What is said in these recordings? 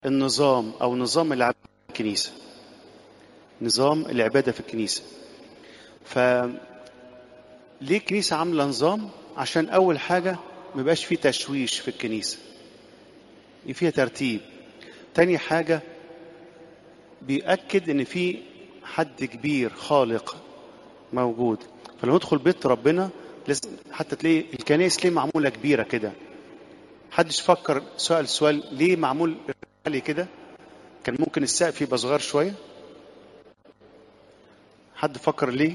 النظام او نظام العبادة في الكنيسه نظام العباده في الكنيسه ف ليه الكنيسه عامله نظام عشان اول حاجه ما يبقاش فيه تشويش في الكنيسه يبقى فيها ترتيب تاني حاجه بيأكد ان في حد كبير خالق موجود فلما ندخل بيت ربنا لازم حتى تلاقي الكنائس ليه معموله كبيره كده حدش فكر سؤال سؤال ليه معمول عالي كده كان ممكن السقف يبقى صغير شويه حد فكر ليه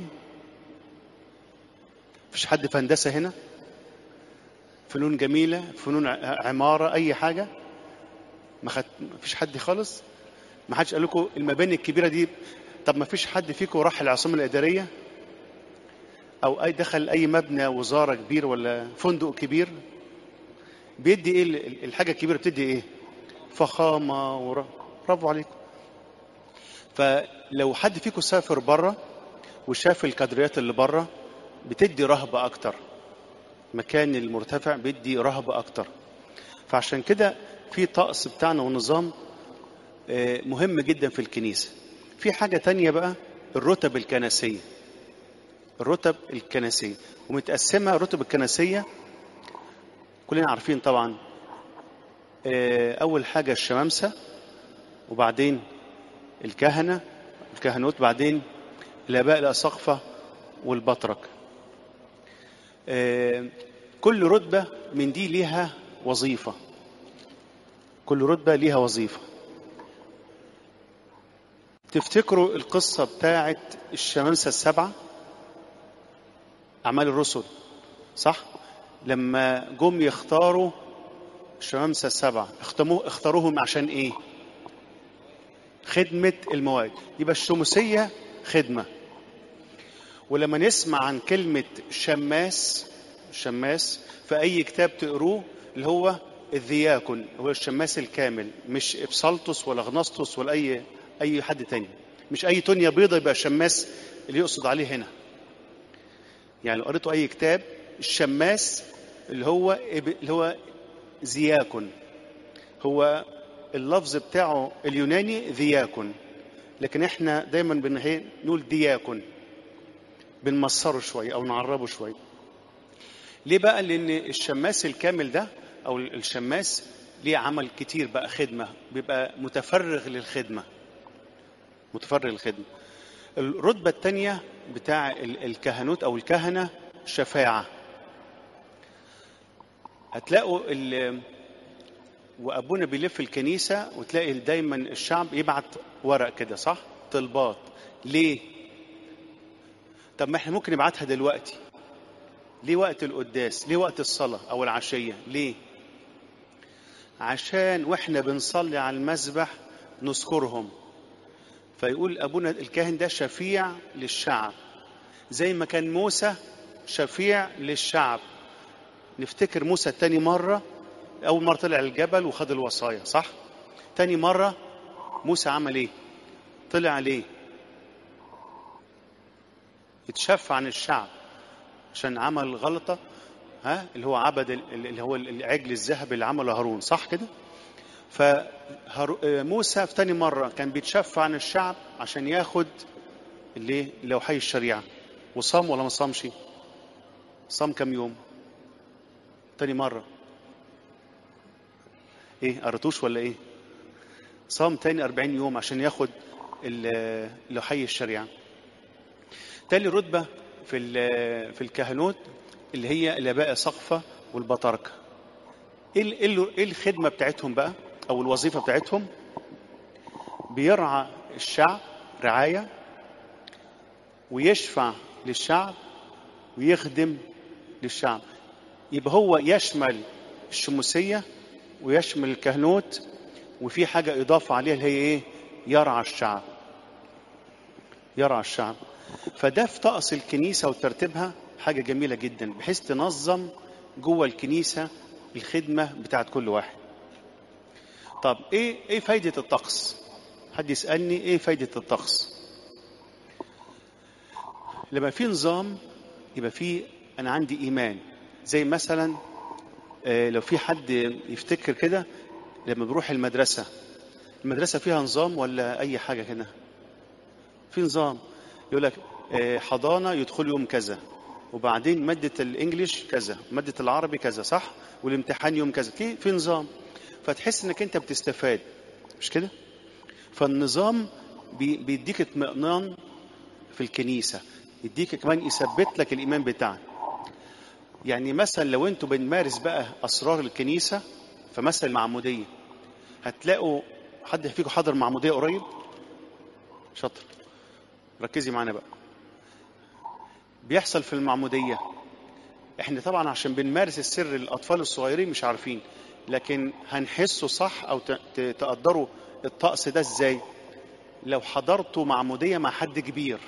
مفيش حد في هندسه هنا فنون جميله فنون ع- عماره اي حاجه ما خد... مفيش حد خالص ما حدش قال لكم المباني الكبيره دي طب ما فيش حد فيكم راح العاصمه الاداريه او اي دخل اي مبنى وزاره كبير ولا فندق كبير بيدي ايه ال- ال- الحاجه الكبيره بتدي ايه فخامه ور... برافو عليكم فلو حد فيكم سافر بره وشاف الكادريات اللي بره بتدي رهبه اكتر مكان المرتفع بيدي رهبه اكتر فعشان كده في طقس بتاعنا ونظام آه، مهم جدا في الكنيسه في حاجه تانية بقى الرتب الكنسيه الرتب الكنسيه ومتقسمه الرتب الكنسيه كلنا عارفين طبعا آه، اول حاجه الشمامسه وبعدين الكهنه الكهنوت بعدين الاباء الاساقفه والبطرك آه، كل رتبه من دي ليها وظيفه كل رتبه ليها وظيفه تفتكروا القصه بتاعت الشمامسه السبعه اعمال الرسل صح لما جم يختاروا الشمامسه السبعه اختموه اختاروهم عشان ايه خدمه المواد يبقى الشموسيه خدمه ولما نسمع عن كلمه شماس شماس في اي كتاب تقروه اللي هو الذياكون هو الشماس الكامل مش ابسلطس ولا غنسطس ولا اي اي حد تاني مش اي تونيا بيضة يبقى شماس اللي يقصد عليه هنا يعني لو قريتوا اي كتاب الشماس اللي هو اللي هو زياكون هو اللفظ بتاعه اليوناني ذياكون لكن احنا دايما بن- نقول دياكون بنمصره شويه او نعربه شويه ليه بقى لان الشماس الكامل ده او الشماس ليه عمل كتير بقى خدمه بيبقى متفرغ للخدمه متفرغ للخدمه الرتبه الثانيه بتاع ال- الكهنوت او الكهنه شفاعه هتلاقوا ال- وابونا بيلف الكنيسه وتلاقي دايما الشعب يبعت ورق كده صح طلبات ليه طب ما احنا ممكن نبعتها دلوقتي ليه وقت القداس ليه وقت الصلاه او العشيه ليه عشان واحنا بنصلي على المذبح نذكرهم فيقول ابونا الكاهن ده شفيع للشعب زي ما كان موسى شفيع للشعب نفتكر موسى تاني مرة أول مرة طلع الجبل وخد الوصايا صح؟ تاني مرة موسى عمل إيه؟ طلع ليه؟ يتشفع عن الشعب عشان عمل غلطة ها اللي هو عبد ال- اللي هو العجل الذهبي اللي عمله هارون صح كده؟ فموسى في تاني مرة كان بيتشفع عن الشعب عشان ياخد اللي لوحي الشريعة وصام ولا ما صامش؟ صام كم يوم؟ تاني مرة ايه قريتوش ولا ايه صام تاني أربعين يوم عشان ياخد ال- لوحي الشريعة تاني رتبة في ال- في الكهنوت اللي هي الآباء سقفة والبطاركة ايه ال- ايه ال- إيه الخدمة بتاعتهم بقى أو الوظيفة بتاعتهم بيرعى الشعب رعاية ويشفع للشعب ويخدم للشعب يبقى هو يشمل الشموسية ويشمل الكهنوت وفي حاجة إضافة عليها اللي هي إيه؟ يرعى الشعب. يرعى الشعب. فده في طقس الكنيسة وترتيبها حاجة جميلة جدا بحيث تنظم جوه الكنيسة الخدمة بتاعت كل واحد. طب إيه إيه فايدة الطقس؟ حد يسألني إيه فايدة الطقس؟ لما في نظام يبقى في أنا عندي إيمان زي مثلا آه، لو في حد يفتكر كده لما بروح المدرسة المدرسة فيها نظام ولا أي حاجة كده في نظام يقول لك آه، حضانة يدخل يوم كذا وبعدين مادة الإنجليش كذا مادة العربي كذا صح والامتحان يوم كذا في في نظام فتحس إنك أنت بتستفاد مش كده فالنظام بي- بيديك اطمئنان في الكنيسة يديك كمان يثبت لك الإيمان بتاعك يعني مثلا لو انتوا بنمارس بقى أسرار الكنيسة فمثلا المعمودية هتلاقوا حد فيكم حضر معمودية قريب شاطر ركزي معانا بقى بيحصل في المعمودية احنا طبعا عشان بنمارس السر الأطفال الصغيرين مش عارفين لكن هنحسه صح أو ت- ت- تقدروا الطقس ده ازاي لو حضرتوا معمودية مع حد كبير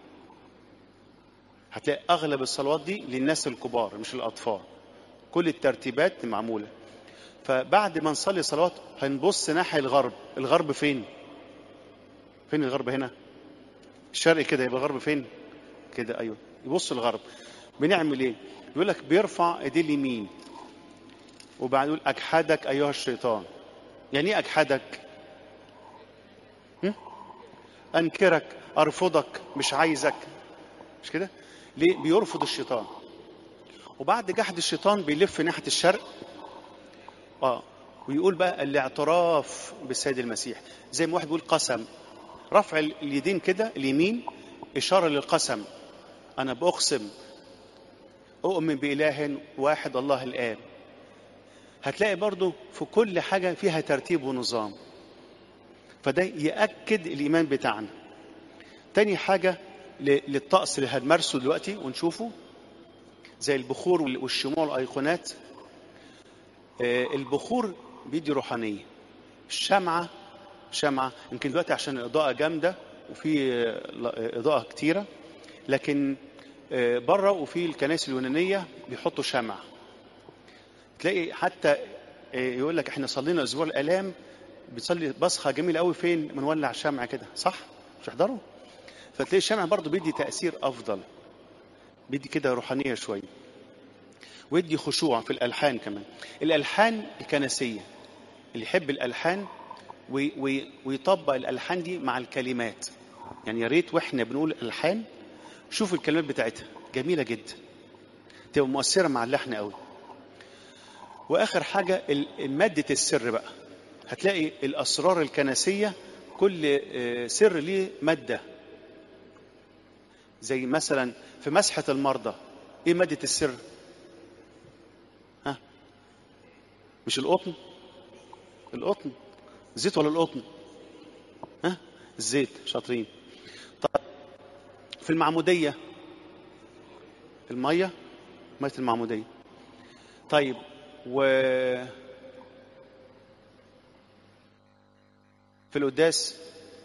هتلاقي أغلب الصلوات دي للناس الكبار مش الأطفال كل الترتيبات معمولة فبعد ما نصلي صلوات هنبص ناحية الغرب الغرب فين فين الغرب هنا الشرق كده يبقى الغرب فين كده ايوه يبص الغرب بنعمل ايه يقول لك بيرفع ايديه اليمين وبعد يقول اجحدك ايها الشيطان يعني ايه اجحدك هم؟ انكرك ارفضك مش عايزك مش كده ليه بيرفض الشيطان وبعد جحد الشيطان بيلف ناحيه الشرق اه ويقول بقى الاعتراف بالسيد المسيح زي ما واحد بيقول قسم رفع اليدين كده اليمين اشاره للقسم انا باقسم اؤمن باله واحد الله الاب هتلاقي برضو في كل حاجه فيها ترتيب ونظام فده ياكد الايمان بتاعنا تاني حاجه ل- للطقس اللي هنمارسه دلوقتي ونشوفه زي البخور وال- والشموع والايقونات آه، البخور بيدي روحانيه الشمعه شمعه يمكن دلوقتي عشان الاضاءه جامده وفي آه، ل- آه، اضاءه كتيره لكن آه، بره وفي الكنائس اليونانيه بيحطوا شمع تلاقي حتى آه، يقول لك احنا صلينا اسبوع الالام بتصلي بصخه جميله قوي فين بنولع شمع كده صح مش تحضروا فتلاقي الشمع برضو بيدي تاثير افضل بيدي كده روحانيه شويه ويدي خشوع في الالحان كمان الالحان الكنسيه اللي يحب الالحان وي وي ويطبق الالحان دي مع الكلمات يعني يا ريت واحنا بنقول الحان شوف الكلمات بتاعتها جميله جدا تبقى مؤثره مع اللحن قوي واخر حاجه ال- ماده السر بقى هتلاقي الاسرار الكنسيه كل آه، سر ليه ماده زي مثلا في مسحه المرضى ايه ماده السر ها مش القطن القطن زيت ولا القطن ها الزيت شاطرين طيب في المعموديه الميه ميه المعموديه طيب و في القداس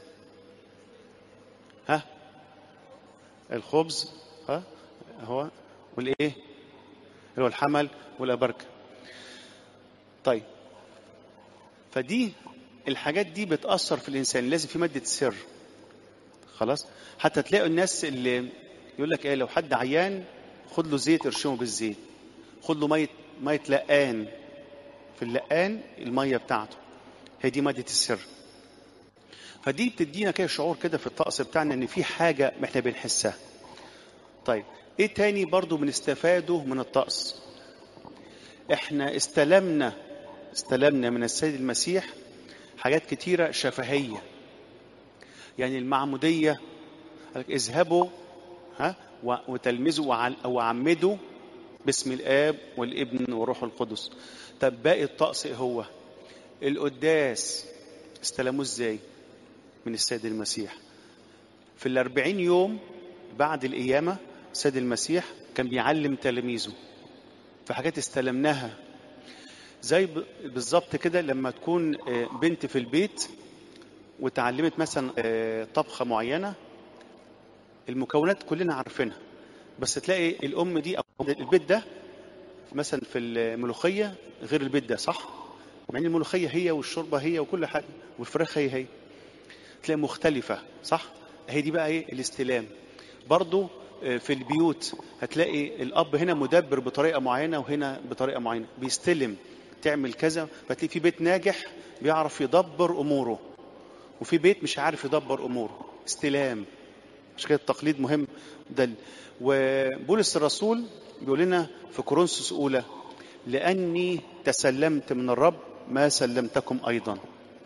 ها الخبز ها هو والايه اللي هو الحمل والابركه طيب فدي الحاجات دي بتأثر في الإنسان لازم في مادة سر خلاص حتى تلاقوا الناس اللي يقول لك ايه لو حد عيان خد له زيت ارشمه بالزيت خد له ميه ميه لقان في اللقان الميه بتاعته هي دي ماده السر فدي بتدينا كده شعور كده في الطقس بتاعنا ان في حاجه احنا بنحسها طيب ايه تاني برضو بنستفاده من الطقس احنا استلمنا استلمنا من السيد المسيح حاجات كتيرة شفهية يعني المعمودية قال لك اذهبوا ها و- وتلمذوا وعل- وعمدوا باسم الآب والابن والروح القدس طب باقي الطقس إيه هو القداس استلموه ازاي من السيد المسيح في الأربعين يوم بعد القيامة السيد المسيح كان بيعلم تلاميذه في حاجات استلمناها زي ب- بالظبط كده لما تكون آه، بنت في البيت وتعلمت مثلا آه، طبخة معينة المكونات كلنا عارفينها بس تلاقي الأم دي أو البيت ده مثلا في الملوخية غير البيت ده صح؟ مع ان الملوخية هي والشوربة هي وكل حاجة والفراخ هي هي تلاقي مختلفة صح؟ هي دي بقى ايه الاستلام برضو آه، في البيوت هتلاقي الأب هنا مدبر بطريقة معينة وهنا بطريقة معينة بيستلم تعمل كذا فتلاقي في بيت ناجح بيعرف يدبر أموره وفي بيت مش عارف يدبر اموره استلام عشان كده التقليد مهم ده ال- وبولس الرسول بيقول لنا في كورنثوس اولى لاني تسلمت من الرب ما سلمتكم ايضا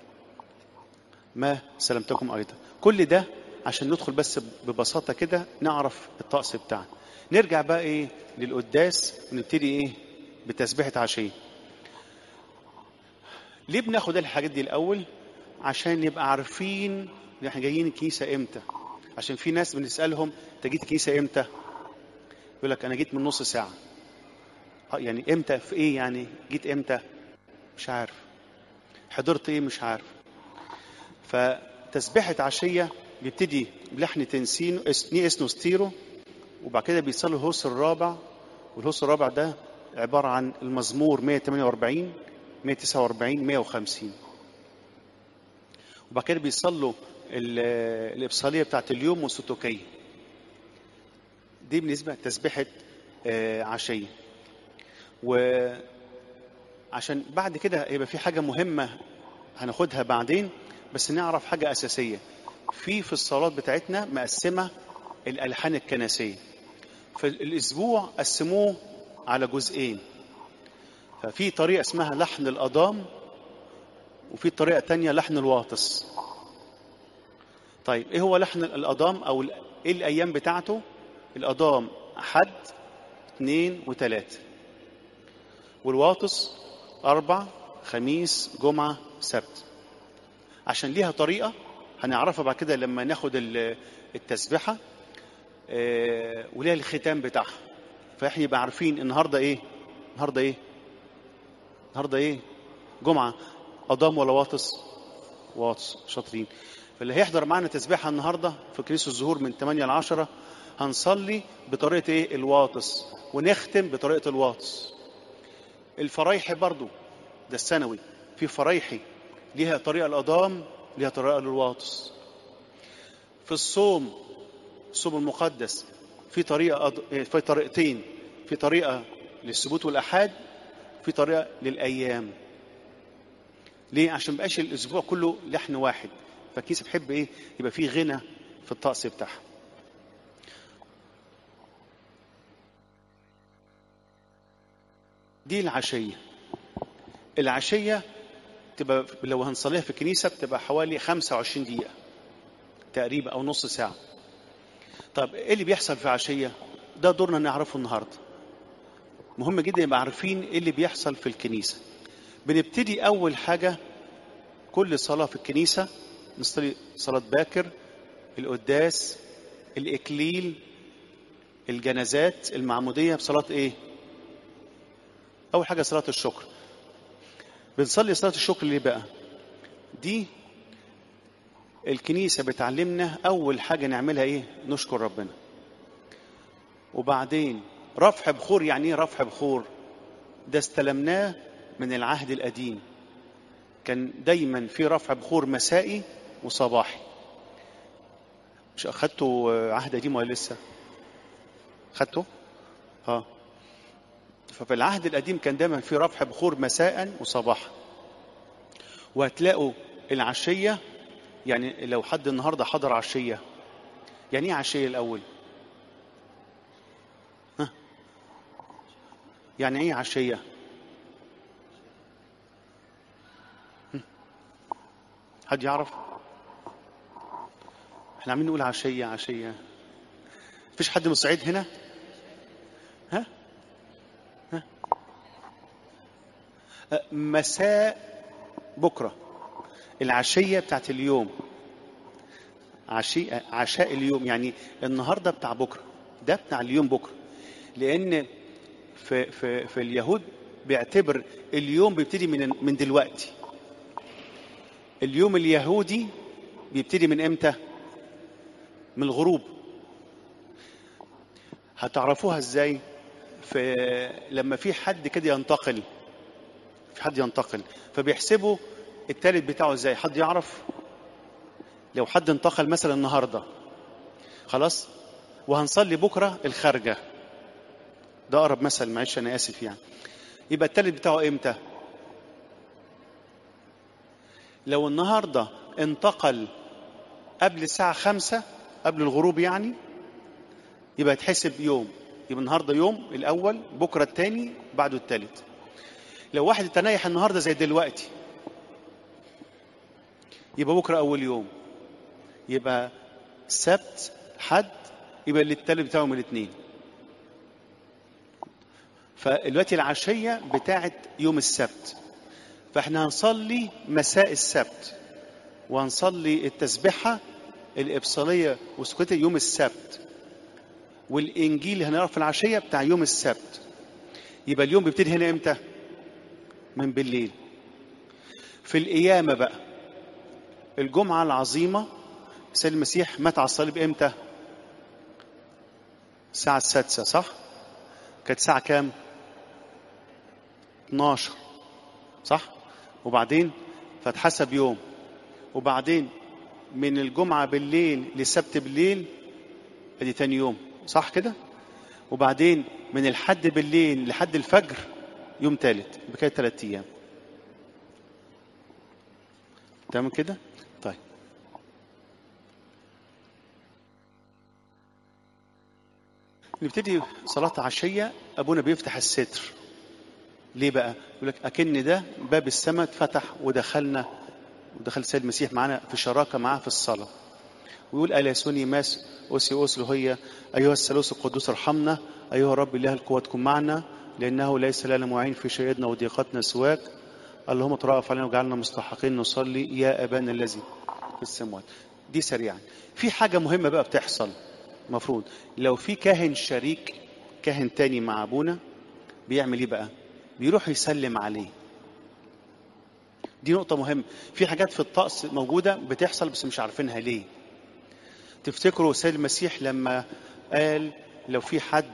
ما سلمتكم ايضا كل ده عشان ندخل بس ببساطه كده نعرف الطقس بتاعنا نرجع بقى ايه للقداس ونبتدي ايه بتسبيحه عشيه ليه بناخد الحاجات دي الاول عشان نبقى عارفين ان احنا جايين الكنيسه امتى عشان في ناس بنسالهم انت جيت الكنيسه امتى يقول لك انا جيت من نص ساعه آه، يعني امتى في ايه يعني جيت امتى مش عارف حضرت ايه مش عارف فتسبيحه عشيه بيبتدي بلحن تنسينو اس- ني اسنو ستيرو وبعد كده بيصلي الهوس الرابع والهوس الرابع ده عباره عن المزمور 148 149 150 وبعد كده بيصلوا ال- الإبصالية بتاعت اليوم والسوتوكية دي بالنسبة لتسبيحة آه، عشية وعشان بعد كده يبقى في حاجة مهمة هناخدها بعدين بس نعرف حاجة أساسية في في الصلاة بتاعتنا مقسمة الألحان الكنسية فالأسبوع قسموه على جزئين ففي طريقة اسمها لحن الأضام وفي طريقة تانية لحن الواطس طيب ايه هو لحن الأضام او ال- ايه الأيام بتاعته الأضام حد اثنين وثلاثة والواطس أربع خميس جمعة سبت عشان ليها طريقة هنعرفها بعد كده لما ناخد ال- التسبحة آه، وليها الختام بتاعها فاحنا يبقى عارفين النهارده ايه النهارده ايه النهارده ايه جمعة أضام ولا واطس واطس شاطرين فاللي هيحضر معانا تسبيحة النهاردة في كنيسة الزهور من 8 ل 10 هنصلي بطريقة ايه الواطس ونختم بطريقة الواطس الفرايحي برضو ده الثانوي في فرايحي ليها طريقة الأضام ليها طريقة للواطس في الصوم الصوم المقدس في طريقة أض... في طريقتين في طريقة للسبوت والأحاد في طريقة للأيام ليه عشان مبقاش الأسبوع كله لحن واحد فالكنيسة بتحب إيه يبقى فيه غنى في الطقس بتاعها دي العشية العشية تبقى لو هنصليها في الكنيسة بتبقى حوالي 25 دقيقة تقريبا أو نص ساعة طب إيه اللي بيحصل في عشية ده دورنا نعرفه النهاردة مهم جدا يبقى عارفين إيه اللي بيحصل في الكنيسة بنبتدي أول حاجة كل صلاة في الكنيسة نصلي صلاة باكر القداس الإكليل الجنازات المعمودية بصلاة إيه؟ أول حاجة صلاة الشكر بنصلي صلاة الشكر ليه بقى؟ دي الكنيسة بتعلمنا أول حاجة نعملها إيه؟ نشكر ربنا وبعدين رفع بخور يعني إيه رفع بخور؟ ده استلمناه من العهد القديم كان دايما في رفع بخور مسائي وصباحي مش اخدتوا عهد قديم ولا لسه خدته اه ففي العهد القديم كان دايما في رفع بخور مساء وصباحا وهتلاقوا العشية يعني لو حد النهارده حضر عشية يعني ايه عشية الأول؟ ها؟ يعني ايه عشية؟ حد يعرف؟ احنا عاملين نقول عشية عشية مفيش حد من الصعيد هنا؟ ها؟ ها؟ أه، مساء بكرة العشية بتاعت اليوم عشي عشاء اليوم يعني النهارده بتاع بكره ده بتاع اليوم بكره لان في في في اليهود بيعتبر اليوم بيبتدي من من دلوقتي اليوم اليهودي بيبتدي من امتى من الغروب هتعرفوها ازاي في لما في حد كده ينتقل في حد ينتقل فبيحسبوا التالت بتاعه ازاي حد يعرف لو حد انتقل مثلا النهارده خلاص وهنصلي بكره الخارجه ده اقرب مثل معلش انا اسف يعني يبقى التالت بتاعه امتى لو النهارده انتقل قبل الساعة خمسة قبل الغروب يعني يبقى يتحسب يوم يبقى النهارده يوم الأول بكرة التاني بعده التالت لو واحد اتنيح النهارده زي دلوقتي يبقى بكرة أول يوم يبقى سبت حد يبقى اللي التالت بتاعه من الاثنين فالوقت العشية بتاعت يوم السبت فاحنا هنصلي مساء السبت وهنصلي التسبحة الإبصالية وسكوتة يوم السبت والإنجيل اللي هنقرأ في العشية بتاع يوم السبت يبقى اليوم بيبتدي هنا إمتى؟ من بالليل في القيامة بقى الجمعة العظيمة سيد المسيح مات على الصليب إمتى؟ الساعة السادسة صح؟ كانت الساعة كام؟ 12 صح؟ وبعدين فاتحسب يوم وبعدين من الجمعة بالليل للسبت بالليل ادي تاني يوم صح كده؟ وبعدين من الحد بالليل لحد الفجر يوم تالت بكده تلات ايام تمام كده؟ طيب نبتدي صلاة عشية أبونا بيفتح الستر ليه بقى؟ يقول لك أكن ده باب السماء اتفتح ودخلنا ودخل السيد المسيح معانا في شراكة معاه في الصلاة ويقول ألاسوني ماس أوسي أوسلو هي أيها الثالوث القدوس ارحمنا أيها رب الله القوة تكون معنا لأنه ليس لنا معين في شيئنا وضيقتنا سواك اللهم ترأف علينا وجعلنا مستحقين نصلي يا أبانا الذي في السماوات دي سريعا في حاجة مهمة بقى بتحصل مفروض لو في كاهن شريك كاهن تاني مع أبونا بيعمل إيه بقى بيروح يسلم عليه دي نقطة مهمة في حاجات في الطقس موجودة بتحصل بس مش عارفينها ليه تفتكروا سيد المسيح لما قال لو في حد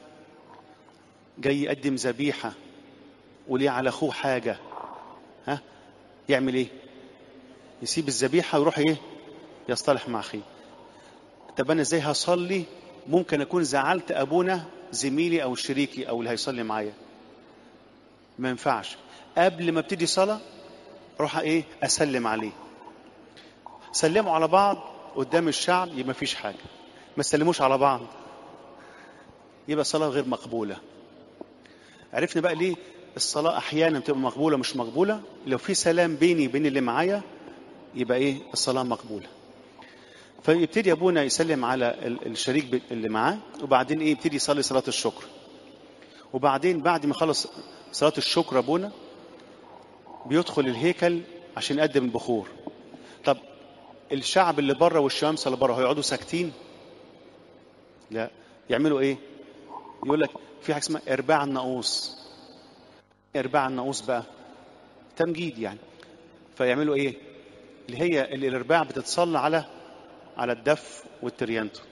جاي يقدم ذبيحة وليه على أخوه حاجة ها يعمل إيه يسيب الذبيحة ويروح إيه يصطلح مع أخيه طب أنا إزاي هصلي ممكن أكون زعلت أبونا زميلي أو شريكي أو اللي هيصلي معايا ما ينفعش قبل ما ابتدي صلاة اروح ايه اسلم عليه سلموا على بعض قدام الشعب يبقى ما فيش حاجه ما سلموش على بعض يبقى صلاه غير مقبوله عرفنا بقى ليه الصلاه احيانا بتبقى مقبوله مش مقبوله لو في سلام بيني وبين اللي معايا يبقى ايه الصلاه مقبوله فيبتدي ابونا يسلم على الشريك اللي معاه وبعدين ايه يبتدي يصلي صلاه الشكر وبعدين بعد ما يخلص صلاه الشكر ابونا بيدخل الهيكل عشان يقدم البخور طب الشعب اللي بره والشمس اللي بره هيقعدوا ساكتين لا يعملوا ايه يقول لك في حاجه اسمها ارباع الناقوس ارباع الناقوس بقى تمجيد يعني فيعملوا ايه اللي هي اللي الارباع بتتصلى على على الدف والتريانتو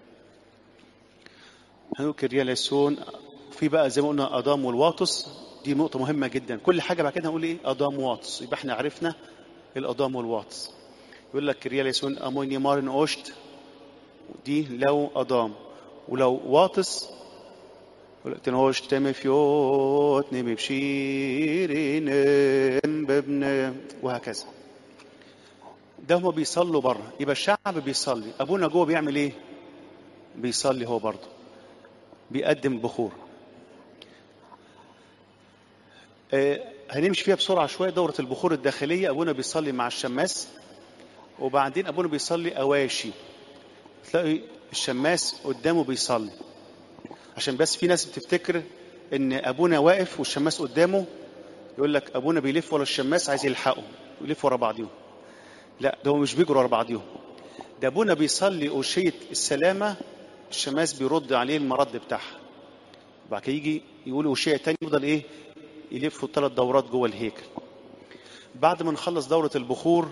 هنقول كرياليسون في بقى زي ما قلنا ادام والواطس دي نقطة مهمة جدا كل حاجة بعد كده هنقول ايه أضام واتس يبقى احنا عرفنا الأضام والواتس يقول لك رياليسون أموني مارن أوشت دي لو أضام ولو واتس يقول لك تنهوش تم فيوت نمي بشيرين بابن وهكذا ده هما بيصلوا بره يبقى الشعب بيصلي أبونا جوه بيعمل ايه بيصلي هو برضه بيقدم بخور هنمشي فيها بسرعة شوية دورة البخور الداخلية أبونا بيصلي مع الشماس وبعدين أبونا بيصلي أواشي تلاقي الشماس قدامه بيصلي عشان بس في ناس بتفتكر إن أبونا واقف والشماس قدامه يقول لك أبونا بيلف ورا الشماس عايز يلحقه يلف ورا بعضيهم لا ده هو مش بيجروا ورا بعضيهم ده أبونا بيصلي أوشية السلامة الشماس بيرد عليه المرد بتاعها وبعد كده يجي يقول أوشية تاني يفضل إيه يلفوا ثلاث دورات جوه الهيكل بعد ما نخلص دورة البخور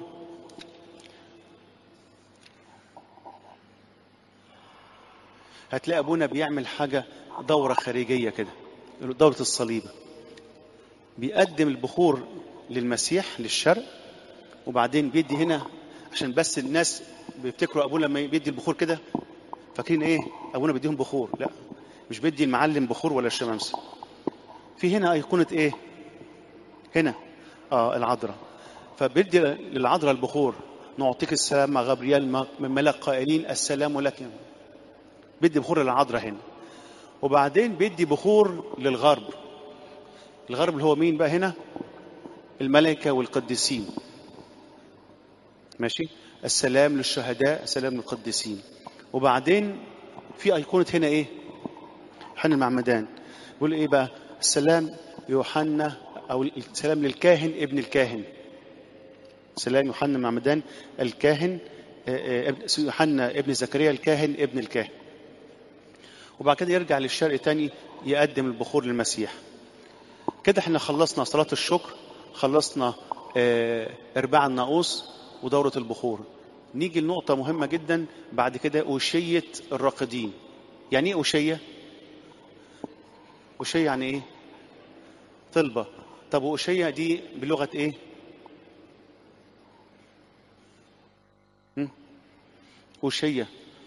هتلاقي أبونا بيعمل حاجة دورة خارجية كده دورة الصليبة بيقدم البخور للمسيح للشرق وبعدين بيدي هنا عشان بس الناس بيفتكروا أبونا لما بيدي البخور كده فاكرين إيه أبونا بيديهم بخور لا مش بيدي المعلم بخور ولا الشمامسة في هنا أيقونة إيه؟ هنا آه العذراء فبيدي للعذراء البخور نعطيك السلام مع غبريال من ملك قائلين السلام لك يا بيدي بخور للعذراء هنا وبعدين بيدي بخور للغرب الغرب اللي هو مين بقى هنا الملائكة والقديسين ماشي السلام للشهداء السلام للقديسين وبعدين في أيقونة هنا إيه يوحنا المعمدان بيقول إيه بقى السلام يوحنا أو السلام للكاهن ابن الكاهن سلام يوحنا المعمدان الكاهن يوحنا ابن زكريا الكاهن ابن الكاهن وبعد كده يرجع للشرق تاني يقدم البخور للمسيح كده احنا خلصنا صلاة الشكر خلصنا اه ارباع الناقوس ودورة البخور نيجي لنقطة مهمة جدا بعد كده أوشية الراقدين يعني ايه أوشية؟ أوشية يعني ايه؟ طلبة طب وأوشية دي بلغة ايه؟ أوشية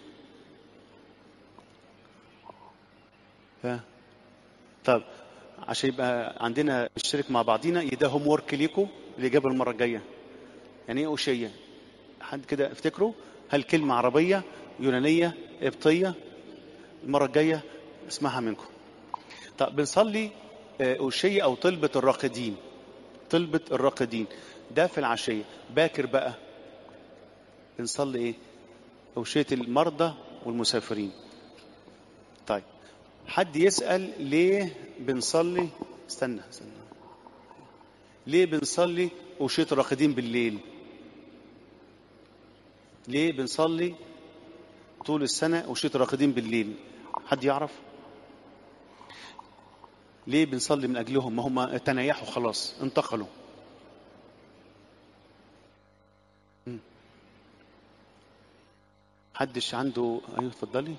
ف... طب عشان يبقى عندنا نشترك مع بعضينا يده هوم ورك ليكم الإجابة المرة الجاية يعني إيه أوشية؟ حد كده افتكروا هل كلمة عربية يونانية قبطية المرة الجاية اسمعها منكم طب بنصلي أوشية أو طلبة الراقدين طلبة الراقدين ده في العشية باكر بقى بنصلي إيه أوشية المرضى والمسافرين طيب حد يسأل ليه بنصلي استنى استنى ليه بنصلي أوشية الراقدين بالليل ليه بنصلي طول السنة أوشية الراقدين بالليل حد يعرف ليه بنصلي من أجلهم ما هم تنيحوا خلاص انتقلوا حدش عنده ايوه اتفضلي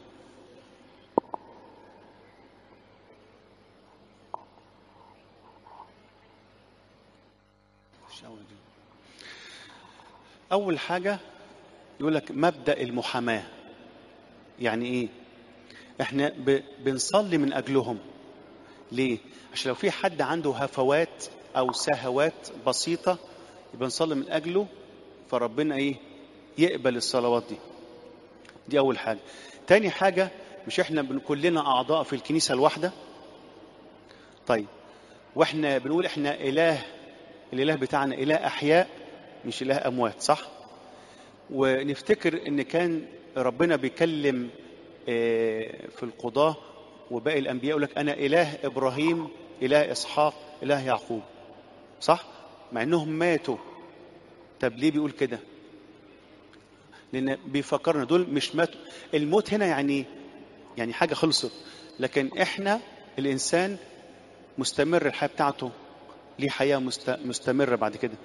اول حاجه يقول لك مبدا المحاماه يعني ايه احنا ب... بنصلي من اجلهم ليه عشان لو في حد عنده هفوات او سهوات بسيطه يبقى نصلي من اجله فربنا ايه يقبل الصلوات دي دي أول حاجة تاني حاجة مش احنا كلنا أعضاء في الكنيسة الواحدة طيب واحنا بنقول احنا إله الإله بتاعنا إله أحياء مش إله أموات صح ونفتكر إن كان ربنا بيكلم في القضاة وباقي الأنبياء يقول لك أنا إله إبراهيم إله إسحاق إله يعقوب صح مع إنهم ماتوا طب ليه بيقول كده لان بيفكرنا دول مش ماتوا الموت هنا يعني يعني حاجه خلصت لكن احنا الانسان مستمر الحياه بتاعته ليه حياه مستمره بعد كده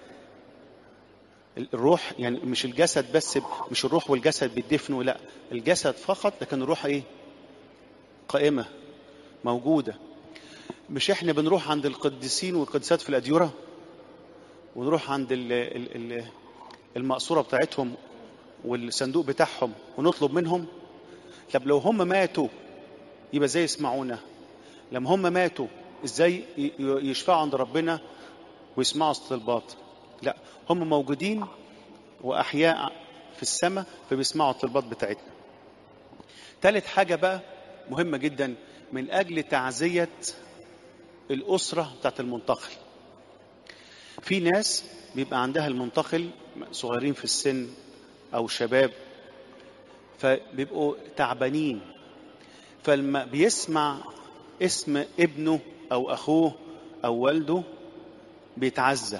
الروح يعني مش الجسد بس مش الروح والجسد بيدفنوا لا الجسد فقط لكن الروح ايه قائمه موجوده مش احنا بنروح عند القديسين والقديسات في الاديره ونروح عند المقصوره بتاعتهم والصندوق بتاعهم ونطلب منهم طب لو هم ماتوا يبقى ازاي يسمعونا لما هم ماتوا ازاي يشفعوا عند ربنا ويسمعوا الطلبات لا هم موجودين واحياء في السماء فبيسمعوا الطلبات بتاعتنا ثالث حاجه بقى مهمه جدا من اجل تعزيه الاسره بتاعت المنتقل في ناس بيبقى عندها المنتقل صغيرين في السن او شباب فبيبقوا تعبانين فلما بيسمع اسم ابنه او اخوه او والده بيتعزى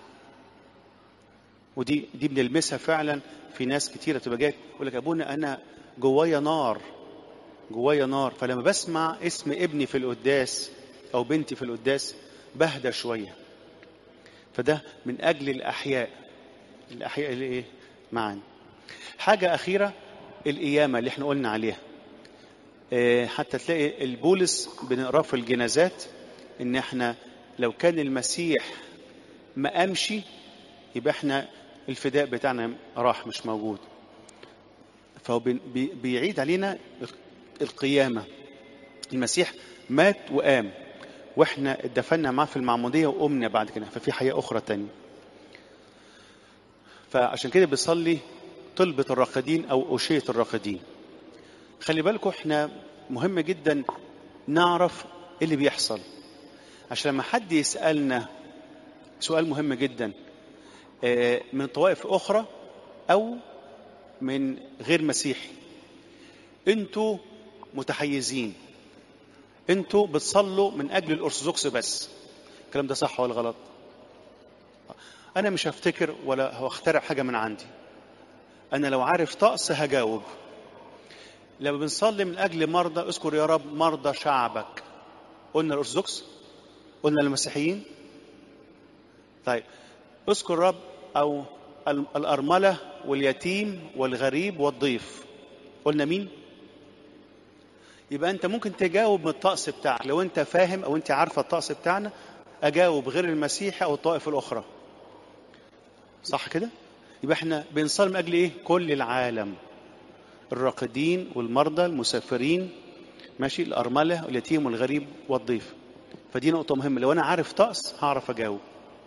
ودي دي بنلمسها فعلا في ناس كتيره تبقى جايه يقول لك ابونا انا جوايا نار جوايا نار فلما بسمع اسم ابني في القداس او بنتي في القداس بهدى شويه فده من اجل الاحياء الاحياء اللي ايه معانا حاجه اخيره القيامه اللي احنا قلنا عليها إيه حتى تلاقي البولس بنقراه في الجنازات ان احنا لو كان المسيح ما قامش يبقى احنا الفداء بتاعنا راح مش موجود فهو بيعيد علينا القيامة المسيح مات وقام واحنا اتدفنا معاه في المعمودية وقمنا بعد كده ففي حياة أخرى تانية فعشان كده بيصلي طلبة الراقدين أو أوشية الراقدين خلي بالكم احنا مهم جدا نعرف ايه اللي بيحصل عشان لما حد يسألنا سؤال مهم جدا آه، من طوائف أخرى أو من غير مسيحي انتوا متحيزين انتوا بتصلوا من أجل الأرثوذكس بس الكلام ده صح ولا غلط أنا مش هفتكر ولا هخترع حاجة من عندي أنا لو عارف طقس هجاوب لما بنصلي من أجل مرضى اذكر يا رب مرضى شعبك قلنا الأرثوذكس قلنا المسيحيين طيب اذكر رب أو ال- الأرملة واليتيم والغريب والضيف قلنا مين يبقى أنت ممكن تجاوب من الطقس بتاعك لو أنت فاهم أو أنت عارفة الطقس بتاعنا أجاوب غير المسيحي أو الطائف الأخرى صح كده يبقى احنا بنصلي من أجل إيه كل العالم الراقدين والمرضى المسافرين ماشي الأرملة واليتيم والغريب والضيف فدي نقطة مهمة لو أنا عارف طقس هعرف أجاوب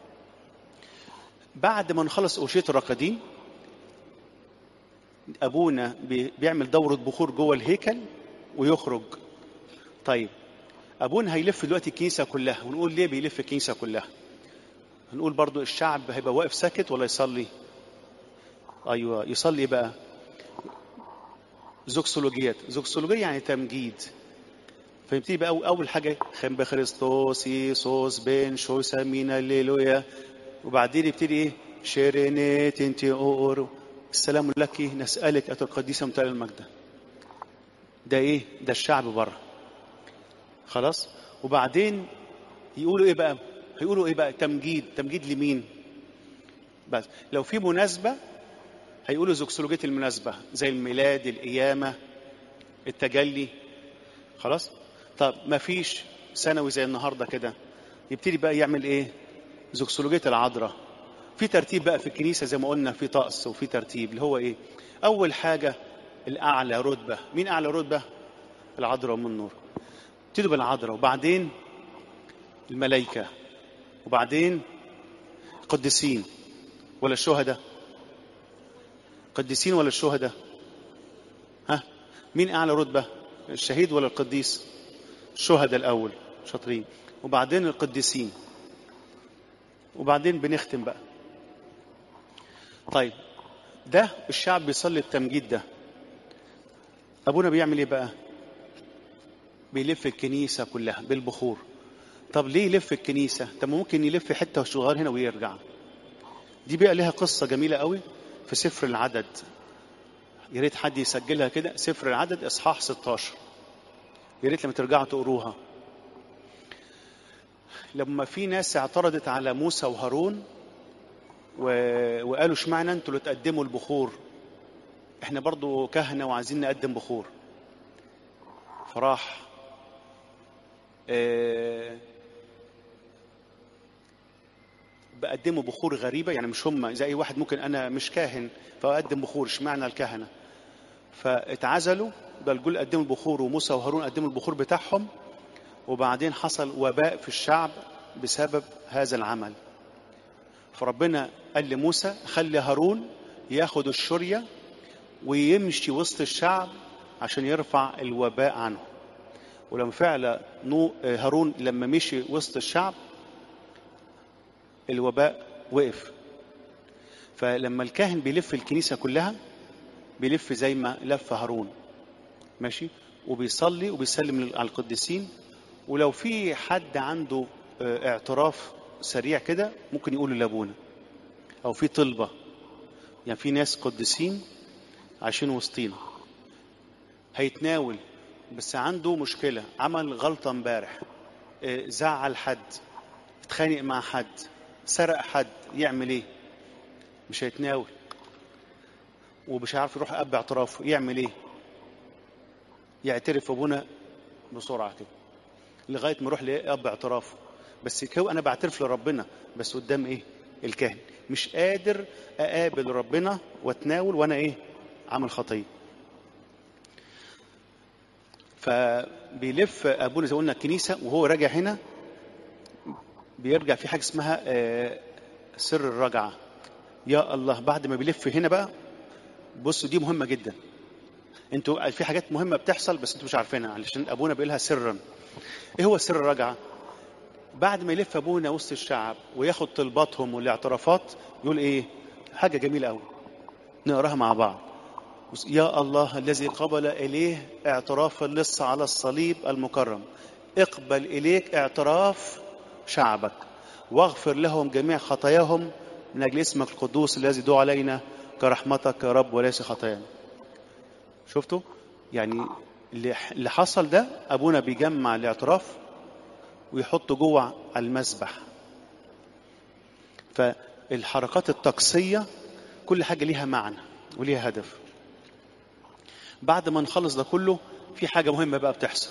بعد ما نخلص أوشية الراقدين أبونا بي- بيعمل دورة بخور جوه الهيكل ويخرج طيب أبونا هيلف دلوقتي الكنيسة كلها ونقول ليه بيلف الكنيسة كلها هنقول برضو الشعب هيبقى واقف ساكت ولا يصلي أيوة يصلي إيه بقى زوكسولوجيات زوكسولوجية يعني تمجيد فيبتدي بقى أول- اول حاجه خم بخريستوس يسوس بن شو سمينا الليلويا وبعدين يبتدي ايه شيرينيت انت اور السلام لك نسالك اتى القديسه متى المجد ده ايه ده الشعب بره خلاص وبعدين يقولوا ايه بقى هيقولوا ايه بقى تمجيد تمجيد لمين بس لو في مناسبه هيقولوا زوكسولوجيه المناسبه زي الميلاد القيامه التجلي خلاص طب ما فيش ثانوي زي النهارده كده يبتدي بقى يعمل ايه زوكسولوجيه العذراء في ترتيب بقى في الكنيسه زي ما قلنا في طقس وفي ترتيب اللي هو ايه اول حاجه الاعلى رتبه مين اعلى رتبه العذراء ام النور ابتدوا بالعذراء وبعدين الملائكه وبعدين قديسين ولا الشهداء قديسين ولا الشهداء ها مين اعلى رتبه الشهيد ولا القديس الشهداء الاول شاطرين وبعدين القديسين وبعدين بنختم بقى طيب ده الشعب بيصلي التمجيد ده ابونا بيعمل ايه بقى بيلف الكنيسه كلها بالبخور طب ليه يلف الكنيسه طب ممكن يلف حته صغير هنا ويرجع دي بقى لها قصه جميله قوي في سفر العدد يا ريت حد يسجلها كده سفر العدد اصحاح 16 يا ريت لما ترجعوا تقروها لما في ناس اعترضت على موسى وهارون و... وقالوا اشمعنى انتوا اللي تقدموا البخور احنا برضو كهنة وعايزين نقدم بخور فراح آه، بقدموا بخور غريبة يعني مش هم زي أي واحد ممكن أنا مش كاهن فأقدم بخور اشمعنى الكهنة فاتعزلوا ده الجول قدموا البخور وموسى وهارون قدموا البخور بتاعهم وبعدين حصل وباء في الشعب بسبب هذا العمل فربنا قال لموسى خلي هارون ياخد الشرية ويمشي وسط الشعب عشان يرفع الوباء عنه ولما فعلا نو هارون لما مشي وسط الشعب الوباء وقف فلما الكاهن بيلف الكنيسة كلها بيلف زي ما لف هارون ماشي وبيصلي وبيسلم على القديسين ولو في حد عنده آه، اعتراف سريع كده ممكن يقول لابونا او في طلبه يعني في ناس قديسين عايشين وسطينا هيتناول بس عنده مشكله عمل غلطه امبارح آه، زعل حد اتخانق مع حد سرق حد يعمل ايه مش هيتناول ومش عارف يروح اب اعترافه يعمل ايه يعترف ابونا بسرعه كده لغايه ما يروح لاب اعترافه بس كو انا بعترف لربنا بس قدام ايه الكاهن مش قادر اقابل ربنا واتناول وانا ايه عامل خطيه فبيلف ابونا زي ما قلنا الكنيسه وهو راجع هنا بيرجع في حاجه اسمها آه، سر الرجعه يا الله بعد ما بيلف هنا بقى بصوا دي مهمه جدا انتوا في حاجات مهمه بتحصل بس انتوا مش عارفينها علشان ابونا بيقولها سرا ايه هو سر الرجعه بعد ما يلف ابونا وسط الشعب وياخد طلباتهم والاعترافات يقول ايه حاجه جميله قوي نقراها مع بعض يا الله الذي قبل اليه اعتراف اللص على الصليب المكرم اقبل اليك اعتراف شعبك واغفر لهم جميع خطاياهم من اجل اسمك القدوس الذي دعا علينا كرحمتك يا رب وليس خطايانا شفتوا يعني اللي اللي حصل ده ابونا بيجمع الاعتراف ويحطه جوه على المسبح فالحركات الطقسيه كل حاجه ليها معنى وليها هدف بعد ما نخلص ده كله في حاجه مهمه بقى بتحصل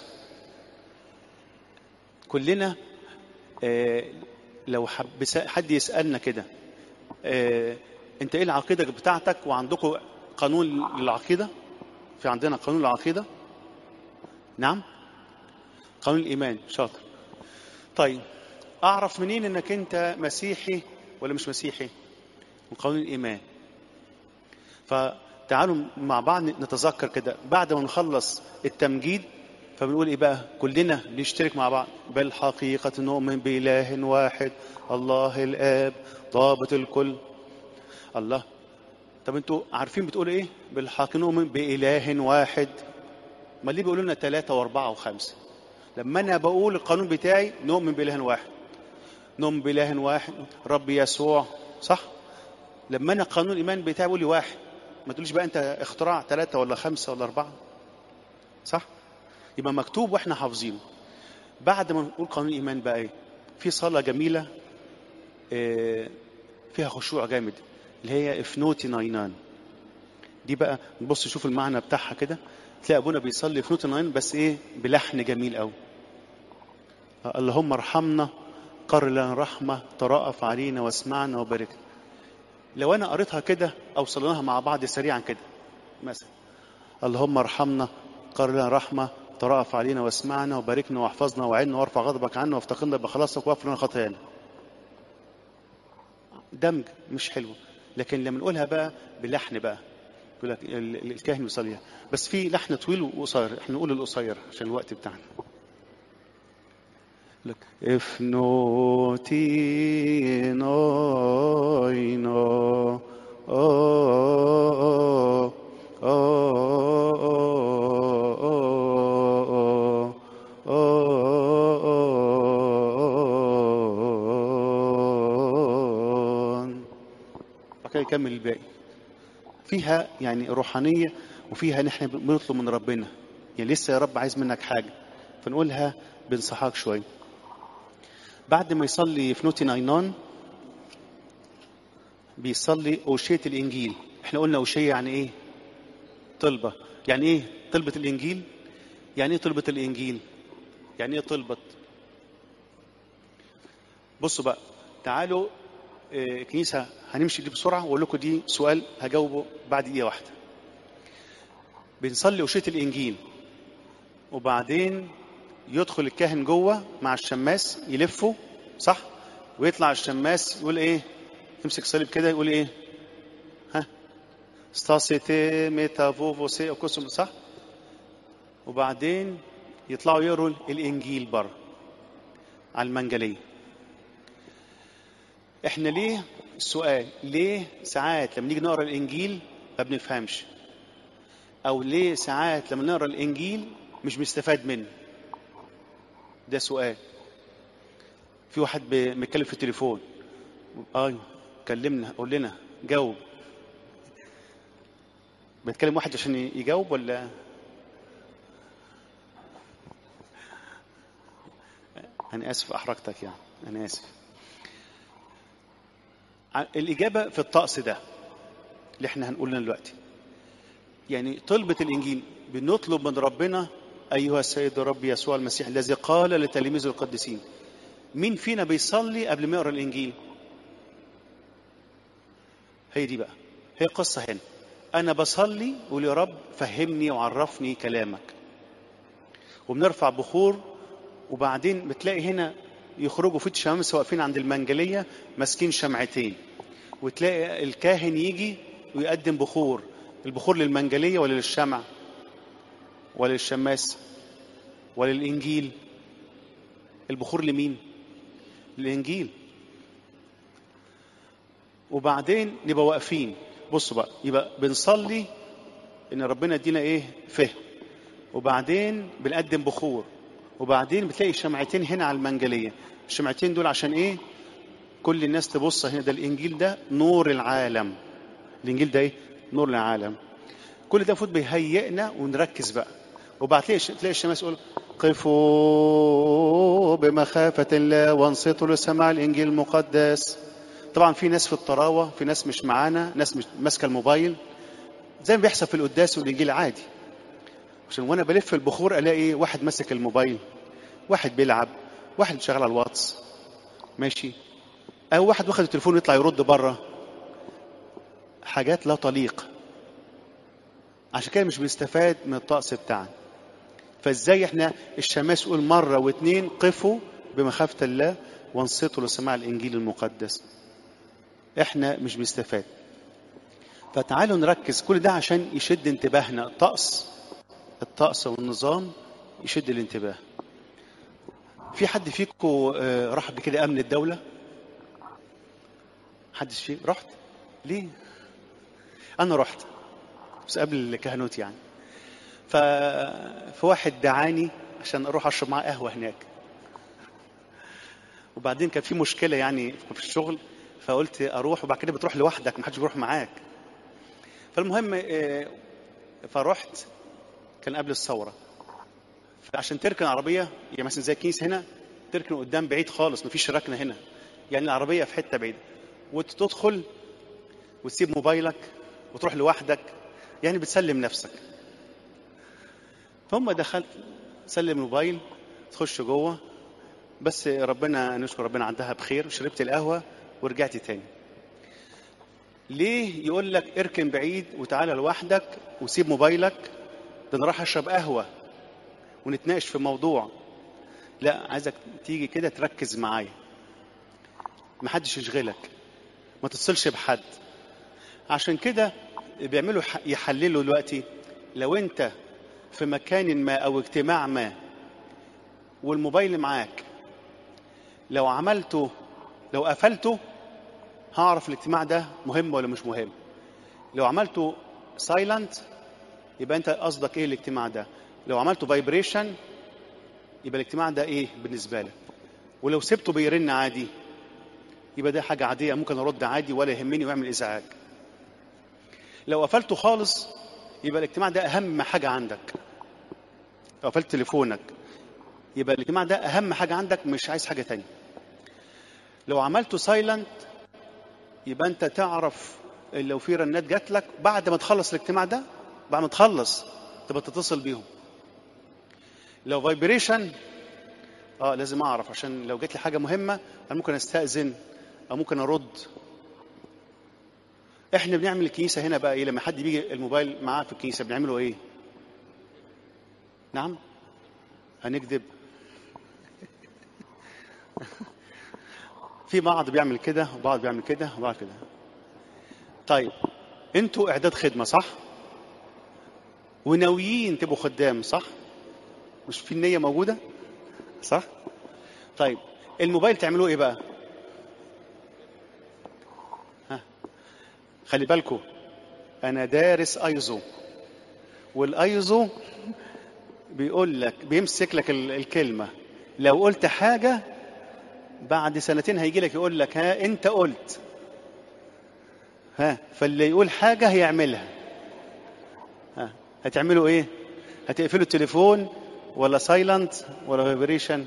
كلنا آه لو حب حد يسالنا كده آه انت ايه العقيده بتاعتك وعندكم قانون للعقيده في عندنا قانون العقيده نعم قانون الايمان شاطر طيب اعرف منين انك انت مسيحي ولا مش مسيحي من قانون الايمان فتعالوا مع بعض نتذكر كده بعد ما نخلص التمجيد فبنقول ايه بقى كلنا نشترك مع بعض بالحقيقة نؤمن بإله واحد الله الآب ضابط الكل الله طب انتوا عارفين بتقولوا ايه بالحق نؤمن بإله واحد ما ليه بيقولوا لنا ثلاثة وأربعة وخمسة لما أنا بقول القانون بتاعي نؤمن بإله واحد نؤمن بإله واحد رب يسوع صح لما أنا قانون الإيمان بتاعي بقول لي واحد ما تقوليش بقى أنت اختراع ثلاثة ولا خمسة ولا أربعة صح يبقى مكتوب واحنا حافظينه بعد ما نقول قانون الايمان بقى ايه في صلاه جميله آه، فيها خشوع جامد اللي هي افنوتي ناينان دي بقى نبص شوف المعنى بتاعها كده تلاقي ابونا بيصلي افنوتي ناينان بس ايه بلحن جميل قوي اللهم ارحمنا قر لنا رحمه ترأف علينا واسمعنا وباركنا لو انا قريتها كده او صليناها مع بعض سريعا كده مثلا اللهم ارحمنا قر لنا رحمه ترأف علينا واسمعنا وباركنا واحفظنا وعنا وارفع غضبك عنا وافتقدنا بخلاصك واغفر لنا خطايانا دمج مش حلو لكن لما نقولها بقى بلحن بقى يقول لك ال- ال- الكاهن يصليها بس في لحن طويل وقصير احنا نقول القصير عشان الوقت بتاعنا يقول لك افنوتي نوينو أوه أوه أوه بعد كده يكمل الباقي فيها يعني روحانية وفيها نحن بنطلب من ربنا يعني لسه يا رب عايز منك حاجة فنقولها بنصحاك شوية بعد ما يصلي في نوتي ناينان بيصلي أوشية الإنجيل احنا قلنا أوشية يعني إيه طلبة يعني إيه طلبة الإنجيل يعني إيه طلبة الإنجيل يعني إيه طلبة بصوا بقى تعالوا آه، كنيسة هنمشي دي بسرعة وأقول لكم دي سؤال هجاوبه بعد دقيقة واحدة بنصلي أوشية الإنجيل وبعدين يدخل الكاهن جوه مع الشماس يلفه صح ويطلع الشماس يقول ايه يمسك صليب كده يقول ايه ها ستاسيتي ميتافوفو سي اوكوسوم صح وبعدين يطلعوا يقروا الانجيل بره على المنجليه احنا ليه السؤال ليه ساعات لما نيجي نقرا الانجيل ما بنفهمش او ليه ساعات لما نقرا الانجيل مش بنستفاد منه ده سؤال في واحد ب- بيتكلم في التليفون اه كلمنا قول لنا جاوب بيتكلم واحد عشان ي- يجاوب ولا انا اسف احرجتك يعني انا اسف ع- الاجابه في الطقس ده اللي احنا هنقولنا دلوقتي يعني طلبة الإنجيل بنطلب من ربنا أيها السيد الرب يسوع المسيح الذي قال لتلاميذه القديسين مين فينا بيصلي قبل ما يقرأ الإنجيل هي دي بقى هي قصة هنا أنا بصلي وأقول يا رب فهمني وعرفني كلامك وبنرفع بخور وبعدين بتلاقي هنا يخرجوا في الشمس واقفين عند المنجلية ماسكين شمعتين وتلاقي الكاهن يجي ويقدم بخور البخور للمنجليه ولا للشمع ولا للشماس ولا للانجيل البخور لمين الانجيل وبعدين نبقى واقفين بصوا بقى يبقى بنصلي ان ربنا يدينا ايه فهم وبعدين بنقدم بخور وبعدين بتلاقي شمعتين هنا على المنجليه الشمعتين دول عشان ايه كل الناس تبص هنا ده الانجيل ده نور العالم الانجيل ده ايه نور العالم كل ده المفروض بيهيئنا ونركز بقى وبعد تلاقي تلاقي الشماس يقول قفوا بمخافة الله وانصتوا لسماع الإنجيل المقدس طبعا في ناس في الطراوة في ناس مش معانا ناس مش ماسكة الموبايل زي ما بيحصل في القداس والإنجيل عادي عشان وانا بلف البخور الاقي ايه واحد ماسك الموبايل واحد بيلعب واحد شغال على الواتس ماشي او واحد واخد التليفون يطلع يرد بره حاجات لا تليق عشان كده مش بنستفاد من الطقس بتاعنا فازاي احنا الشماس يقول مره واثنين قفوا بمخافه الله وانصتوا لسماع الانجيل المقدس احنا مش بنستفاد فتعالوا نركز كل ده عشان يشد انتباهنا الطقس الطقس والنظام يشد الانتباه في حد فيكم آه، راح قبل كده امن الدوله حدش فيه رحت ليه انا رحت بس قبل الكهنوت يعني ف... فواحد دعاني عشان اروح اشرب معاه قهوه هناك وبعدين كان في مشكله يعني في الشغل فقلت اروح وبعد كده بتروح لوحدك ما حدش بيروح معاك فالمهم آه، فرحت كان قبل الثوره فعشان تركن عربيه يعني مثلا زي الكنيسه هنا تركن قدام بعيد خالص مفيش ركنه هنا يعني العربيه في حته بعيده وتدخل وتسيب موبايلك وتروح لوحدك يعني بتسلم نفسك فهم دخلت سلم الموبايل تخش جوه بس ربنا نشكر ربنا عندها بخير شربت القهوه ورجعت تاني ليه يقول لك اركن بعيد وتعالى لوحدك وسيب موبايلك ده انا رايح اشرب قهوه ونتناقش في موضوع لا عايزك تيجي كده تركز معايا محدش يشغلك ما تتصلش بحد عشان كده بيعملوا ح- يحللوا دلوقتي لو انت في مكان ما او اجتماع ما والموبايل معاك لو عملته لو قفلته هعرف الاجتماع ده مهم ولا مش مهم لو عملته سايلنت يبقى انت قصدك ايه الاجتماع ده لو عملته فايبريشن يبقى الاجتماع ده ايه بالنسبه لك ولو سبته بيرن عادي يبقى ده حاجه عاديه ممكن ارد عادي ولا يهمني ويعمل ازعاج لو قفلته خالص يبقى الاجتماع ده اهم حاجه عندك لو قفلت تليفونك يبقى الاجتماع ده اهم حاجه عندك مش عايز حاجه تانية لو عملته سايلنت يبقى انت تعرف لو في رنات جات لك بعد ما تخلص الاجتماع ده بعد ما تخلص تبقى تتصل بيهم لو فايبريشن اه لازم اعرف عشان لو جات لي حاجه مهمه انا ممكن استاذن او ممكن ارد احنا بنعمل الكنيسه هنا بقى ايه لما حد بيجي الموبايل معاه في الكنيسه بنعمله ايه نعم هنكذب في بعض بيعمل كده وبعض بيعمل كده وبعض كده طيب انتوا اعداد خدمه صح وناويين تبقوا خدام صح مش في النيه موجوده صح طيب الموبايل تعملوه ايه بقى ها خلي بالكم انا دارس ايزو والايزو بيقول لك بيمسك لك ال- الكلمه لو قلت حاجه بعد سنتين هيجي لك يقول لك ها انت قلت ها فاللي يقول حاجه هيعملها ها هتعملوا ايه هتقفلوا التليفون ولا سايلنت ولا فايبريشن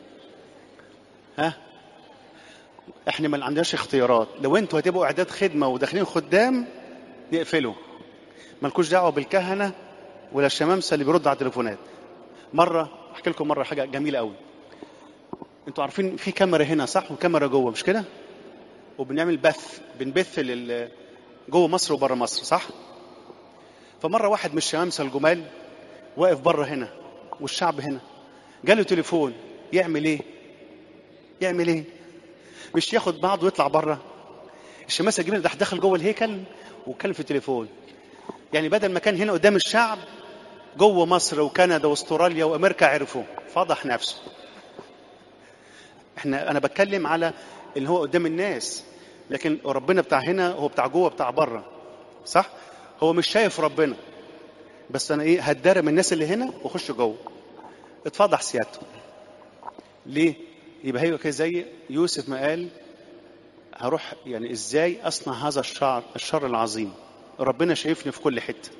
ها احنا ما عندناش اختيارات لو انتوا هتبقوا اعداد خدمه وداخلين خدام نقفله مالكوش دعوه بالكهنه ولا الشمامسه اللي بيرد على التليفونات مره احكي لكم مره حاجه جميله قوي انتوا عارفين في كاميرا هنا صح وكاميرا جوه مش كده وبنعمل بث بنبث لل جوه مصر وبره مصر صح فمره واحد من الشمامسه الجمال واقف بره هنا والشعب هنا جاله تليفون يعمل ايه يعمل ايه مش ياخد بعضه ويطلع بره الشماس الجميل ده دخل جوه الهيكل واتكلم في التليفون يعني بدل ما كان هنا قدام الشعب جوه مصر وكندا واستراليا وامريكا عرفوا فضح نفسه احنا انا بتكلم على اللي هو قدام الناس لكن ربنا بتاع هنا هو بتاع جوه بتاع بره صح هو مش شايف ربنا بس انا ايه هتدارى من الناس اللي هنا واخش جوه اتفضح سيادته ليه يبقى هي كده زي يوسف ما قال هروح يعني ازاي اصنع هذا الشر الشر العظيم ربنا شايفني في كل حته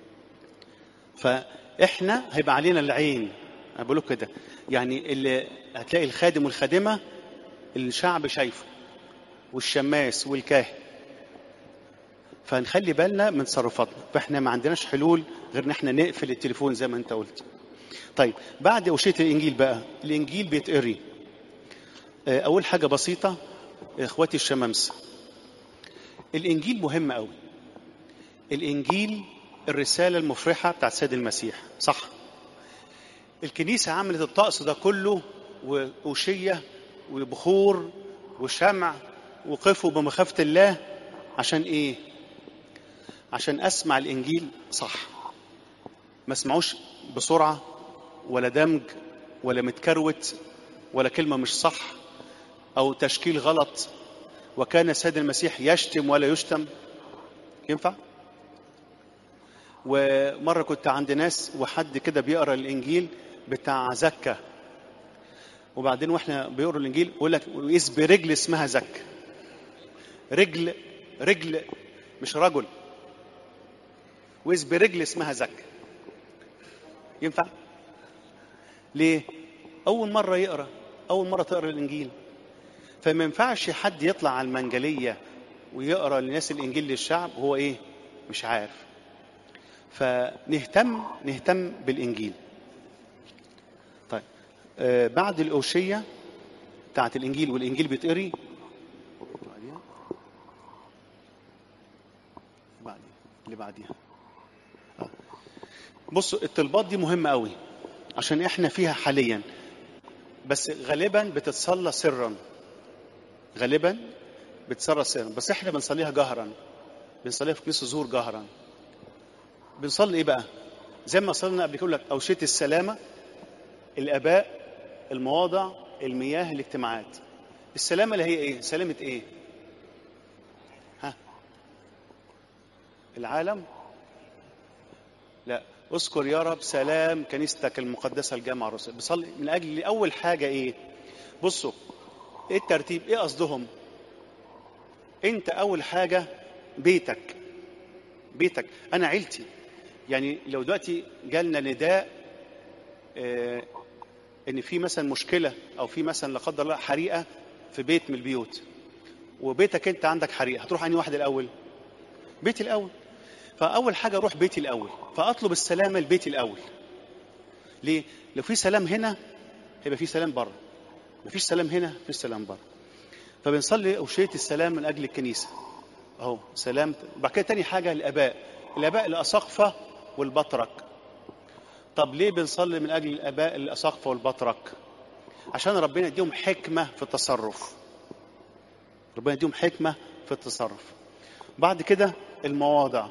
فاحنا هيبقى علينا العين انا بقول كده يعني اللي هتلاقي الخادم والخادمه الشعب شايفه والشماس والكاهن فنخلي بالنا من تصرفاتنا فاحنا ما عندناش حلول غير ان احنا نقفل التليفون زي ما انت قلت طيب بعد اوشيه الانجيل بقى الانجيل بيتقري اول حاجه بسيطه اخواتي الشمامسه الانجيل مهم قوي الانجيل الرساله المفرحه بتاعت سيد المسيح صح الكنيسه عملت الطقس ده كله وأوشية وبخور وشمع وقفوا بمخافة الله عشان ايه عشان اسمع الانجيل صح ما اسمعوش بسرعة ولا دمج ولا متكروت ولا كلمة مش صح او تشكيل غلط وكان السيد المسيح يشتم ولا يشتم ينفع ومرة كنت عند ناس وحد كده بيقرأ الإنجيل بتاع زكا وبعدين واحنا بيقروا الإنجيل يقول لك وقيس برجل اسمها زكا رجل رجل مش رجل وقيس برجل اسمها زكا ينفع؟ ليه؟ أول مرة يقرأ أول مرة تقرأ الإنجيل فما ينفعش حد يطلع على المنجلية ويقرأ للناس الإنجيل للشعب وهو إيه؟ مش عارف فنهتم نهتم بالإنجيل طيب آه بعد الأوشية بتاعت الإنجيل والإنجيل بيتقري بعدين اللي بعديها آه. بصوا الطلبات دي مهمة قوي عشان احنا فيها حاليا بس غالبا بتتصلى سرا غالبا بتصلى سرا بس احنا بنصليها جهرا بنصليها في كنيسة زور جهرا بنصلي ايه بقى زي ما صلينا قبل كده لك اوشيه السلامه الاباء المواضع المياه الاجتماعات السلامه اللي هي ايه سلامه ايه ها العالم لا اذكر يا رب سلام كنيستك المقدسه الجامعه الرسول بصلي من اجل اول حاجه ايه بصوا ايه الترتيب ايه قصدهم انت اول حاجه بيتك بيتك انا عيلتي يعني لو دلوقتي جالنا نداء آه ان في مثلا مشكله او في مثلا لا قدر الله حريقه في بيت من البيوت وبيتك انت عندك حريقه هتروح انهي واحد الاول بيتي الاول فاول حاجه اروح بيتي الاول فاطلب السلامه لبيتي الاول ليه لو في سلام هنا هيبقى في سلام بره مفيش سلام هنا مفيش سلام بره فبنصلي اوشيه السلام من اجل الكنيسه اهو سلام بعد كده تاني حاجه الاباء الاباء الاساقفه والبطرك طب ليه بنصلي من اجل الاباء الاساقفه والبطرك عشان ربنا يديهم حكمه في التصرف ربنا يديهم حكمه في التصرف بعد كده المواضع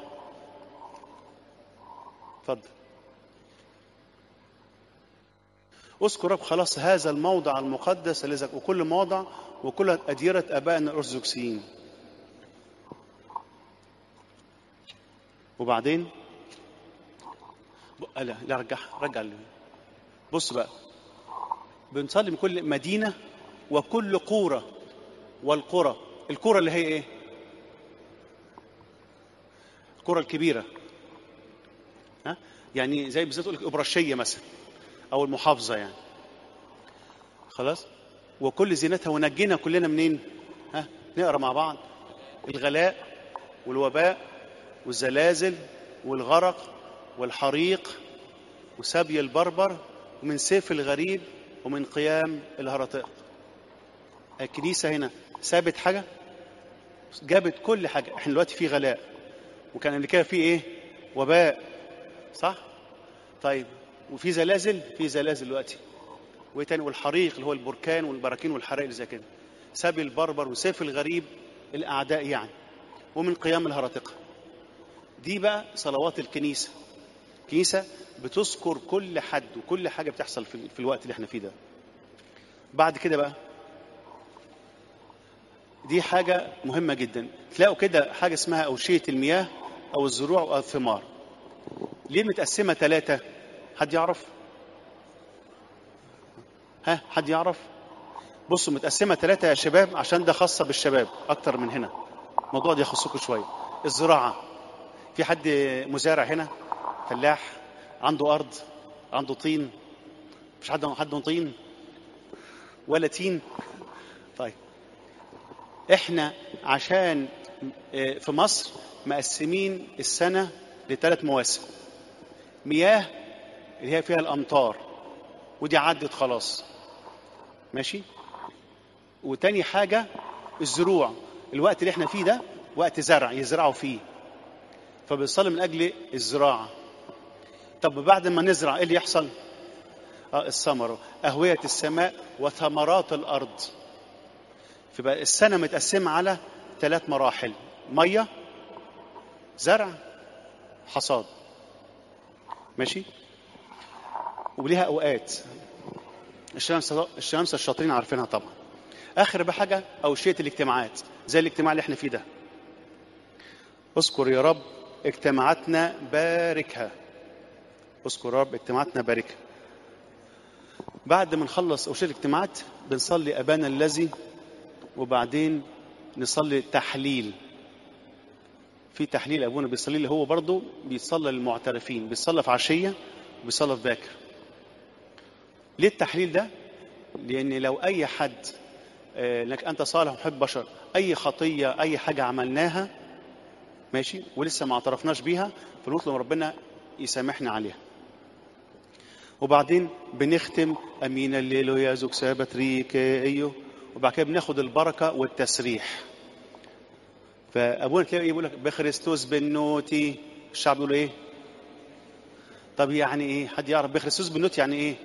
اتفضل اذكر رب خلاص هذا الموضع المقدس الذي وكل موضع وكل أديرة آبائنا الأرثوذكسيين وبعدين لا لا رجع رجع لي. بص بقى بنصلي من كل مدينة وكل قورة والقرى القرى اللي هي ايه القرى الكبيرة ها يعني زي بالذات تقول لك إبراشية مثلا أو المحافظة يعني خلاص وكل زينتها ونجينا كلنا منين ها نقرا مع بعض الغلاء والوباء والزلازل والغرق والحريق وسبي البربر ومن سيف الغريب ومن قيام الهرطاق الكنيسة هنا سابت حاجة جابت كل حاجة احنا دلوقتي في غلاء وكان قبل كده في ايه وباء صح طيب وفي زلازل في زلازل دلوقتي وايه تاني والحريق اللي هو البركان والبراكين والحرائق اللي زي كده سبي البربر وسيف الغريب الاعداء يعني ومن قيام الهرطقه دي بقى صلوات الكنيسه الكنيسه بتذكر كل حد وكل حاجه بتحصل في, في الوقت اللي احنا فيه ده بعد كده بقى دي حاجة مهمة جدا تلاقوا كده حاجة اسمها أوشية المياه أو الزروع أو الثمار ليه متقسمة ثلاثة حد يعرف ها حد يعرف بصوا متقسمة ثلاثة يا شباب عشان ده خاصة بالشباب أكتر من هنا الموضوع ده يخصكم شوية الزراعة في حد مزارع هنا فلاح عنده أرض عنده طين مش حد حد طين ولا تين طيب احنا عشان في مصر مقسمين السنة لثلاث مواسم مياه اللي هي فيها الأمطار ودي عدت خلاص ماشي وتاني حاجة الزروع الوقت اللي احنا فيه ده وقت زرع يزرعوا فيه فبنصلي من أجل الزراعة طب بعد ما نزرع ايه اللي يحصل اه الثمرة أهوية السماء وثمرات الأرض فبقى السنة متقسمة على ثلاث مراحل مية زرع حصاد ماشي وليها أوقات الشمس الشمس الشاطرين عارفينها طبعا آخر بحاجة أوشية الاجتماعات زي الاجتماع اللي احنا فيه ده اذكر يا رب اجتماعاتنا باركها اذكر يا رب اجتماعاتنا باركها بعد ما نخلص أوشية الاجتماعات بنصلي أبانا الذي وبعدين نصلي تحليل في تحليل ابونا بيصلي اللي هو برضه بيصلى للمعترفين بيصلى في عشيه وبيصلى في باكر ليه التحليل ده لان لو اي حد انك انت صالح محب بشر اي خطيه اي حاجه عملناها ماشي ولسه ما اعترفناش بيها فنطلب ربنا يسامحنا عليها وبعدين بنختم امين الليل يا زوج سابت ريك ايوه وبعد كده بناخد البركه والتسريح فابونا تلاقي يقول لك بخريستوس بنوتي الشعب يقول ايه طب يعني ايه حد يعرف بخريستوس بنوتي يعني ايه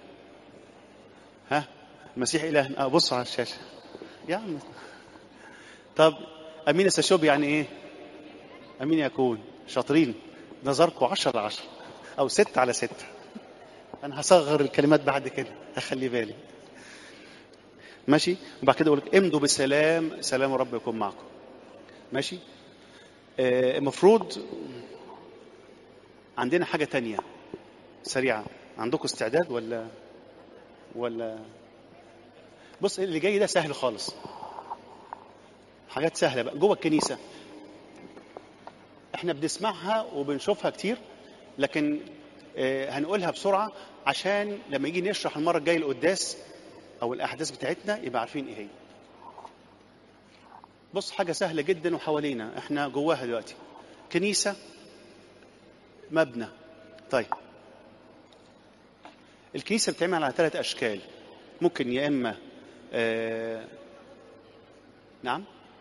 ها المسيح اله اه بصوا على الشاشه يا عم طب امين السشوب يعني ايه امين يكون شاطرين نظركم 10 على 10 او 6 على 6 انا هصغر الكلمات بعد كده هخلي بالي ماشي وبعد كده اقول لك امضوا بسلام سلام رب يكون معكم ماشي آه المفروض عندنا حاجة تانية سريعة عندكم استعداد ولا ولا بص اللي جاي ده سهل خالص حاجات سهلة بقى جوه الكنيسة احنا بنسمعها وبنشوفها كتير لكن آه هنقولها بسرعة عشان لما يجي نشرح المرة الجاية القداس أو الأحداث بتاعتنا يبقى عارفين إيه هي بص حاجة سهلة جدا وحوالينا احنا جواها دلوقتي كنيسة مبنى طيب الكنيسة بتعمل على ثلاث أشكال ممكن يا إما آه نعم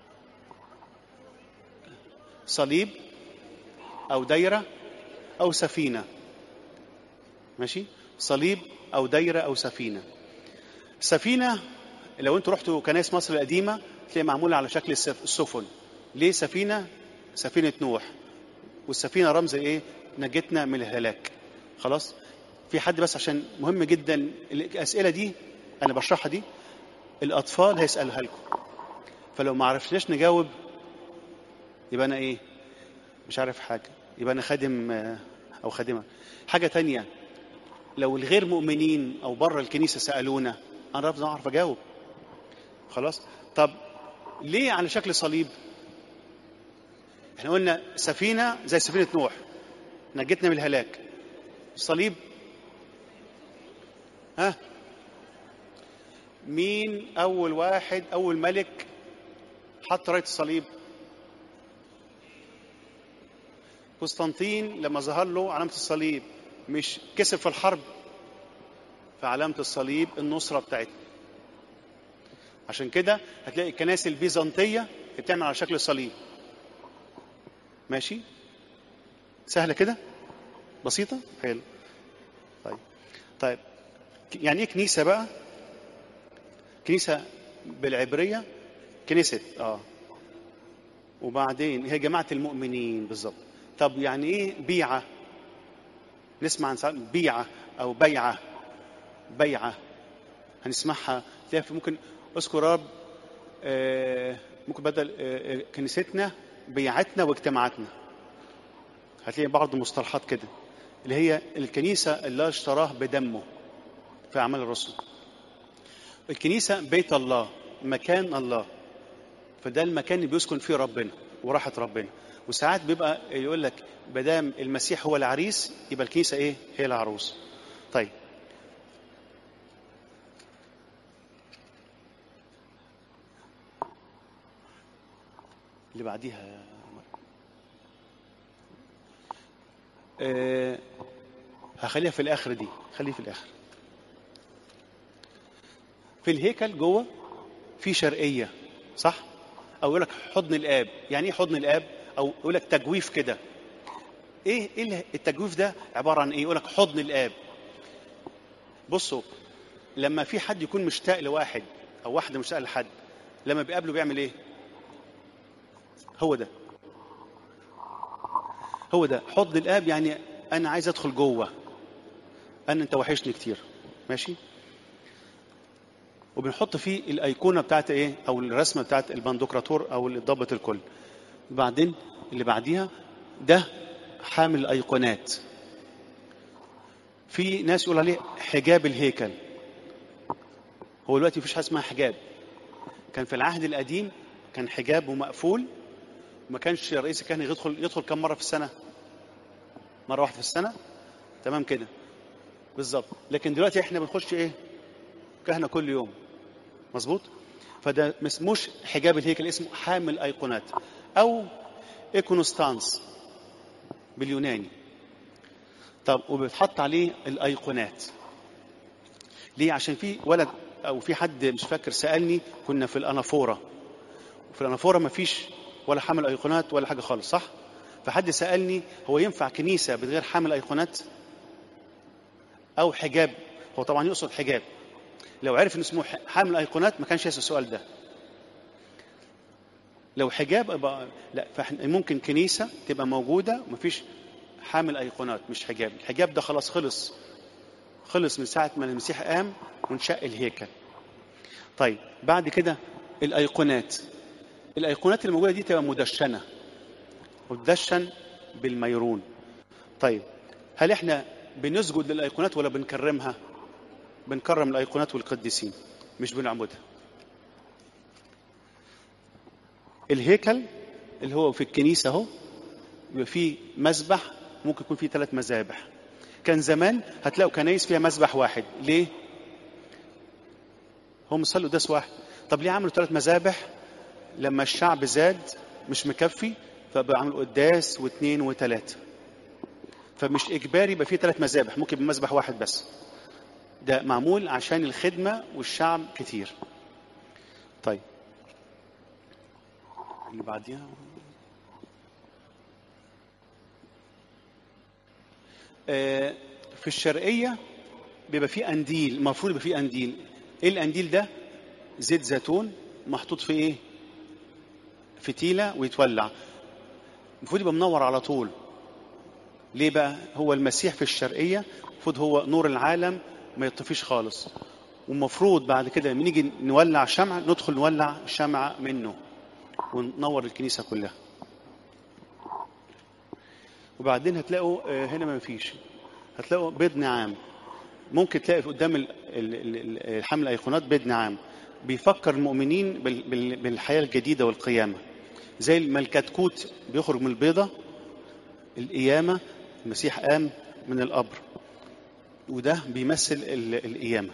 صليب أو دايرة أو سفينة ماشي صليب أو دايرة أو سفينة سفينة لو انتوا رحتوا كنائس مصر القديمة تلاقي معمولة على شكل السفن ليه سفينة سفينة نوح والسفينة رمز ايه نجتنا من الهلاك خلاص في حد بس عشان مهم جدا الأسئلة دي أنا بشرحها دي الأطفال هيسألها لكم فلو ما عرفناش نجاوب يبقى أنا إيه مش عارف حاجة يبقى أنا خادم أو خادمة حاجة تانية لو الغير مؤمنين أو بره الكنيسة سألونا أنا رافض أعرف أجاوب خلاص طب ليه على شكل صليب احنا قلنا سفينة زي سفينة نوح نجتنا من الهلاك الصليب ها مين أول واحد أول ملك حط راية الصليب قسطنطين لما ظهر له علامة الصليب مش كسب في الحرب فعلامة الصليب النصرة بتاعتنا عشان كده هتلاقي الكنائس البيزنطية بتعمل على شكل صليب ماشي سهلة كده بسيطة حلو طيب طيب يعني ايه كنيسة بقى كنيسة بالعبرية كنيسة اه وبعدين هي جماعة المؤمنين بالظبط طب يعني ايه بيعة نسمع عن ساعات بيعة او بيعة بيعة هنسمعها تلاقي ممكن اذكر رب آه، ممكن بدل آه، آه، كنيستنا بيعتنا واجتماعاتنا هتلاقي بعض المصطلحات كده اللي هي الكنيسة اللي اشتراه بدمه في أعمال الرسل الكنيسة بيت الله مكان الله فده المكان اللي بيسكن فيه ربنا وراحة ربنا وساعات بيبقى يقول لك بدام المسيح هو العريس يبقى الكنيسة ايه هي العروس طيب اللي بعديها آه هخليها في الاخر دي خليه في الاخر في الهيكل جوه في شرقيه صح او يقول لك حضن الاب يعني ايه حضن الاب او يقول لك تجويف كده ايه ايه التجويف ده عباره عن ايه يقول لك حضن الاب بصوا لما في حد يكون مشتاق لواحد او واحده مشتاقه لحد لما بيقابله بيعمل ايه هو ده هو ده حضن الاب يعني انا عايز ادخل جوه انا انت وحشني كتير ماشي وبنحط فيه الايقونه بتاعت ايه او الرسمه بتاعت البندقراطور او ضابط الكل بعدين اللي بعديها ده حامل الايقونات في ناس يقول عليه حجاب الهيكل هو دلوقتي مفيش حاجه اسمها حجاب كان في العهد القديم كان حجاب ومقفول ما كانش رئيس الكهنه يدخل يدخل كم مره في السنه مره واحده في السنه تمام كده بالظبط لكن دلوقتي احنا بنخش ايه كهنه كل يوم مظبوط فده ما اسموش حجاب الهيكل اسمه حامل ايقونات او ايكونوستانس باليوناني طب وبيتحط عليه الايقونات ليه عشان في ولد او في حد مش فاكر سالني كنا في الانافوره في الانافوره ما فيش ولا حامل ايقونات ولا حاجه خالص صح فحد سالني هو ينفع كنيسه من غير حامل ايقونات او حجاب هو طبعا يقصد حجاب لو عرف ان اسمه حامل ايقونات ما كانش يسال السؤال ده لو حجاب يبقى لا فاحنا ممكن كنيسه تبقى موجوده ومفيش حامل ايقونات مش حجاب الحجاب ده خلاص خلص خلص من ساعه ما المسيح قام وانشق الهيكل طيب بعد كده الايقونات الايقونات الموجوده دي تبقى مدشنه وتدشن بالميرون طيب هل احنا بنسجد للايقونات ولا بنكرمها بنكرم الايقونات والقديسين مش بنعبدها الهيكل اللي هو في الكنيسه اهو يبقى فيه مسبح ممكن يكون فيه ثلاث مذابح كان زمان هتلاقوا كنايس فيها مسبح واحد ليه هم صلوا قداس واحد طب ليه عملوا ثلاث مذابح لما الشعب زاد مش مكفي فبقى عملوا قداس واثنين وثلاثه فمش اجباري يبقى فيه ثلاث مذابح ممكن يبقى مذبح واحد بس ده معمول عشان الخدمه والشعب كتير طيب اللي بعديها آه، في الشرقيه بيبقى فيه قنديل المفروض يبقى فيه قنديل ايه القنديل ده زيت زيتون محطوط في ايه فتيله ويتولع المفروض يبقى منور على طول ليه بقى هو المسيح في الشرقيه المفروض هو نور العالم ما يطفيش خالص والمفروض بعد كده لما نيجي نولع شمع ندخل نولع شمعة منه وننور الكنيسة كلها وبعدين هتلاقوا آه، هنا ما فيش هتلاقوا بيض نعام ممكن تلاقي قدام ال- ال- ال- ال- حمل الايقونات بيض نعام بيفكر المؤمنين بال- بال- بالحياة الجديدة والقيامة زي ما الكتكوت بيخرج من البيضة القيامة المسيح قام من القبر وده بيمثل ال- القيامة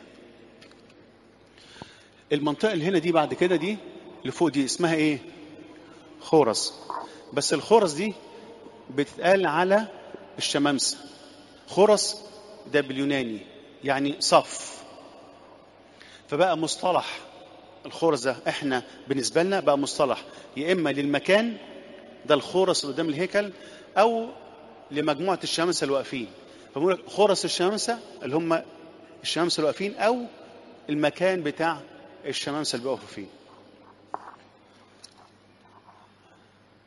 المنطقة اللي هنا دي بعد كده دي اللي فوق دي اسمها ايه خورس بس الخورس دي بتتقال على الشمامسة خورس ده باليوناني يعني صف فبقى مصطلح الخورس ده احنا بالنسبة لنا بقى مصطلح يا اما للمكان ده الخورس اللي قدام الهيكل او لمجموعة الشمامسة اللي واقفين فبقول لك خورس الشمامسة اللي هم الشمامسة اللي واقفين او المكان بتاع الشمامسة اللي بيقفوا فيه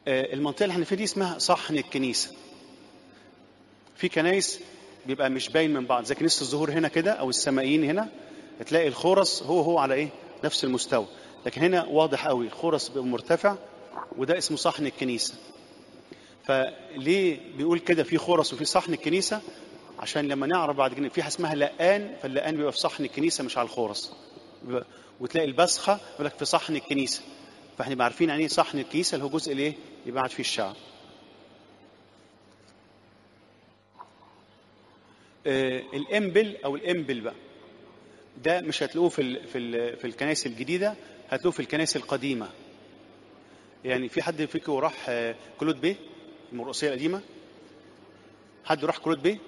آه، المنطقه اللي احنا فيها دي اسمها صحن الكنيسه في كنايس بيبقى مش باين من بعض زي كنيسه الظهور هنا كده او السمائيين هنا تلاقي الخورس هو هو على ايه نفس المستوى لكن هنا واضح قوي الخورس بيبقى مرتفع وده اسمه صحن الكنيسه فليه بيقول كده في خورس وفي صحن الكنيسه عشان لما نعرف بعد كده في حاجه اسمها لقان فاللقان بيبقى في صحن الكنيسه مش على الخورس بيبقى- وتلاقي البسخه يقول لك في صحن الكنيسه فاحنا نبقى عارفين يعني ايه صحن الكنيسه اللي هو جزء الايه يبعد فيه الشعب آه، الامبل او الامبل بقى ده مش هتلاقوه في ال في ال في الكنائس الجديده هتلاقوه في الكنائس القديمه يعني في حد فيكم راح آه، كلود بيه المرقصيه القديمه حد راح كلود بيه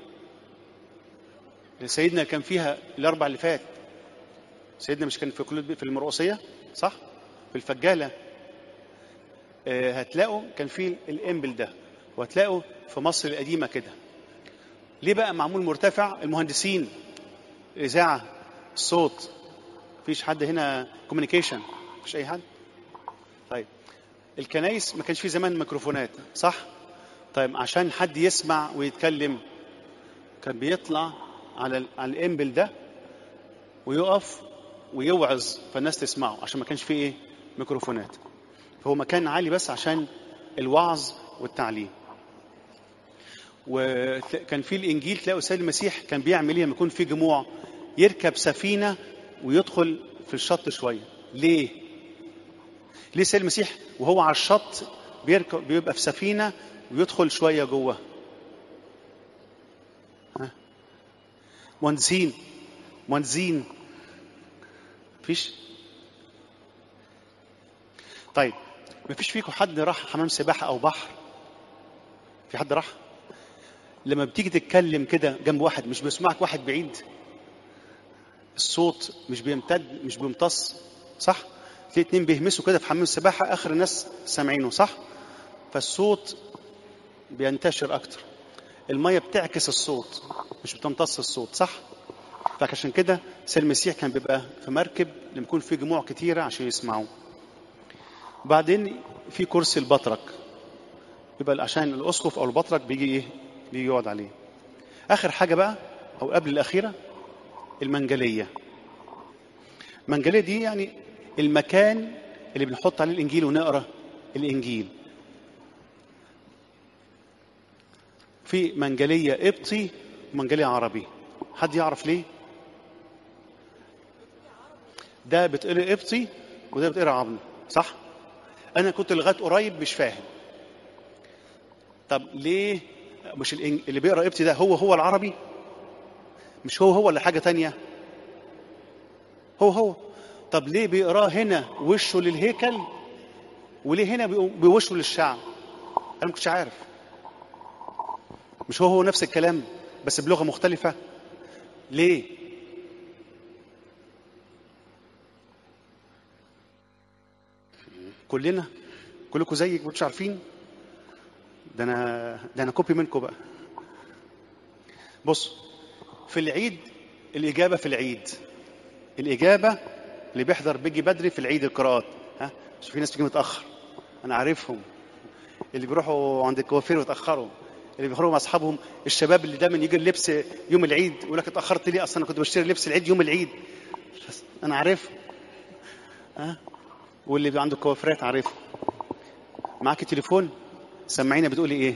سيدنا كان فيها الاربع اللي فات سيدنا مش كان في كلود بيه في المرقصيه صح في الفجاله آه، هتلاقوا كان في الامبل ده وهتلاقوا في مصر القديمه كده ليه بقى معمول مرتفع المهندسين الاذاعه الصوت مفيش حد هنا كوميونيكيشن مفيش اي حد طيب الكنايس ما كانش في زمان ميكروفونات صح طيب عشان حد يسمع ويتكلم كان بيطلع على ال- على الامبل ده ويقف ويوعظ فالناس تسمعه عشان ما كانش فيه ايه ميكروفونات فهو مكان عالي بس عشان الوعظ والتعليم وكان في الانجيل تلاقوا السيد المسيح كان بيعمل ايه لما يكون في جموع يركب سفينه ويدخل في الشط شويه ليه ليه السيد المسيح وهو على الشط بيركب بيبقى في سفينه ويدخل شويه جوه ها؟ مهندسين مهندسين مفيش طيب مفيش فيكم حد راح حمام سباحه او بحر في حد راح لما بتيجي تتكلم كده جنب واحد مش بيسمعك واحد بعيد الصوت مش بيمتد مش بيمتص صح تلاقي اتنين بيهمسوا كده في حمام السباحه اخر الناس سامعينه صح فالصوت بينتشر اكتر الميه بتعكس الصوت مش بتمتص الصوت صح فعشان كده سيد المسيح كان بيبقى في مركب لما يكون في جموع كتيره عشان يسمعوه بعدين في كرسي البطرك يبقى عشان الاسقف او البطرك بيجي ايه بيجي يقعد عليه اخر حاجه بقى او قبل الاخيره المنجليه المنجليه دي يعني المكان اللي بنحط عليه الانجيل ونقرا الانجيل في منجليه قبطي ومنجليه عربي حد يعرف ليه ده بتقرا قبطي وده بتقرا عربي صح انا كنت لغايه قريب مش فاهم طب ليه مش الإنج... اللي بيقرا قبطي ده هو هو العربي مش هو هو اللي حاجه تانية هو هو طب ليه بيقراه هنا وشه للهيكل وليه هنا بيقو- بوشه للشعب انا ما كنتش عارف مش هو هو نفس الكلام بس بلغه مختلفه ليه كلنا كلكم زيك مش عارفين ده انا ده انا كوبي منكم بقى بص في العيد الاجابه في العيد الاجابه اللي بيحضر بيجي بدري في العيد القراءات ها مش في ناس بتيجي متاخر انا عارفهم اللي بيروحوا عند الكوافير ويتاخروا اللي بيخرجوا مع اصحابهم الشباب اللي دايما يجي اللبس يوم العيد يقول لك اتاخرت ليه اصلا انا كنت بشتري لبس العيد يوم العيد بس انا عارفهم ها واللي بي- عنده كوافيرات عارفهم معاكي تليفون سمعينا بتقولي ايه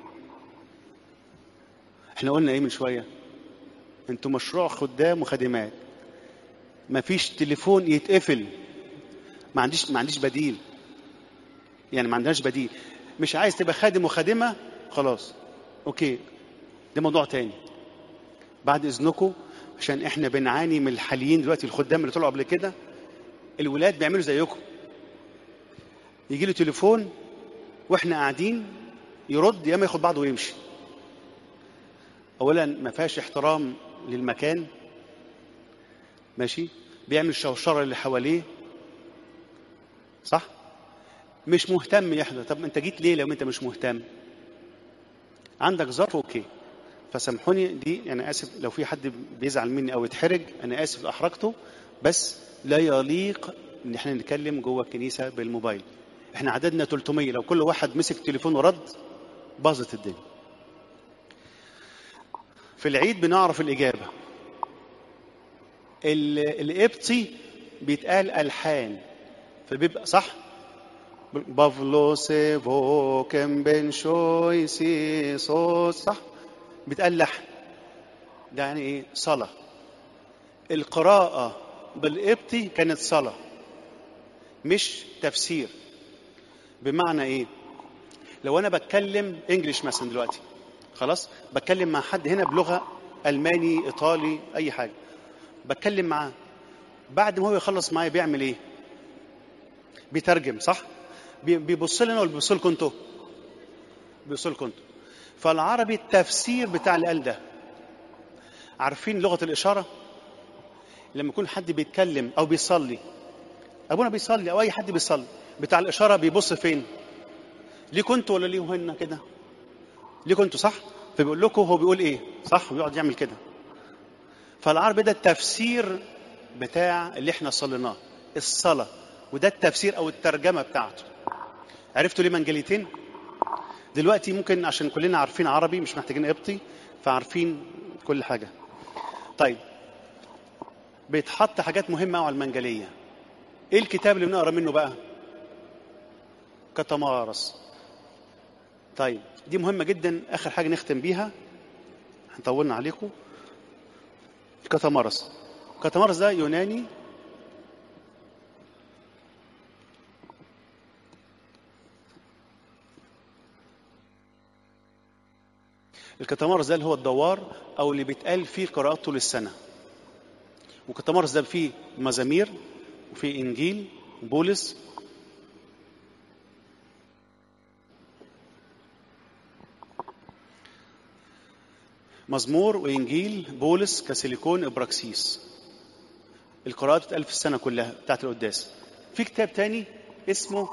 احنا قلنا ايه من شويه انتوا مشروع خدام وخادمات مفيش تليفون يتقفل ما عنديش ما عنديش بديل يعني ما عندناش بديل مش عايز تبقى خادم وخادمه خلاص اوكي ده موضوع تاني بعد اذنكم عشان احنا بنعاني من الحاليين دلوقتي الخدام اللي طلعوا قبل كده الولاد بيعملوا زيكم يجي له تليفون واحنا قاعدين يرد يا اما ياخد بعضه ويمشي اولا ما فيهاش احترام للمكان ماشي بيعمل شوشره اللي حواليه صح مش مهتم يحضر طب انت جيت ليه لو انت مش مهتم عندك ظرف اوكي فسامحوني دي انا اسف لو في حد بيزعل مني او يتحرج انا اسف لاحرجته بس لا يليق ان احنا نتكلم جوه الكنيسه بالموبايل احنا عددنا 300 لو كل واحد مسك تليفون ورد باظت الدنيا في العيد بنعرف الإجابة ال- القبطي بيتقال ألحان فبيبقى صح بافلوسي فوكم بن شويسي صوت صح بيتقال لحن ده يعني ايه صلاة القراءة بالقبطي كانت صلاة مش تفسير بمعنى ايه لو انا بتكلم انجليش مثلا دلوقتي خلاص بتكلم مع حد هنا بلغه الماني ايطالي اي حاجه بتكلم معاه بعد ما هو يخلص معايا بيعمل ايه بيترجم صح بي- بيبص لنا ولا بيبص لكم انتوا بيبص لكم انتوا فالعربي التفسير بتاع اللي قال ده عارفين لغه الاشاره لما يكون حد بيتكلم او بيصلي ابونا بيصلي او اي حد بيصلي بتاع الاشاره بيبص فين ليكوا انتوا ولا ليهم هنا كده ليكوا انتوا صح فبيقول لكم هو بيقول ايه صح ويقعد يعمل كده فالعربي ده التفسير بتاع اللي احنا صليناه الصلاه وده التفسير او الترجمه بتاعته عرفتوا ليه منجليتين دلوقتي ممكن عشان كلنا عارفين عربي مش محتاجين قبطي فعارفين كل حاجه طيب بيتحط حاجات مهمه قوي على المنجليه ايه الكتاب اللي بنقرا منه بقى كتمارس طيب دي مهمه جدا اخر حاجه نختم بيها هنطولنا عليكم كتمارس كتمارس ده يوناني الكتمارس ده اللي هو الدوار او اللي بيتقال فيه قراءات طول السنه وكتمارس ده فيه مزامير وفيه انجيل بولس مزمور وانجيل بولس كاسيليكون ابراكسيس القراءات بتتقال في السنه كلها بتاعت القداس في كتاب تاني اسمه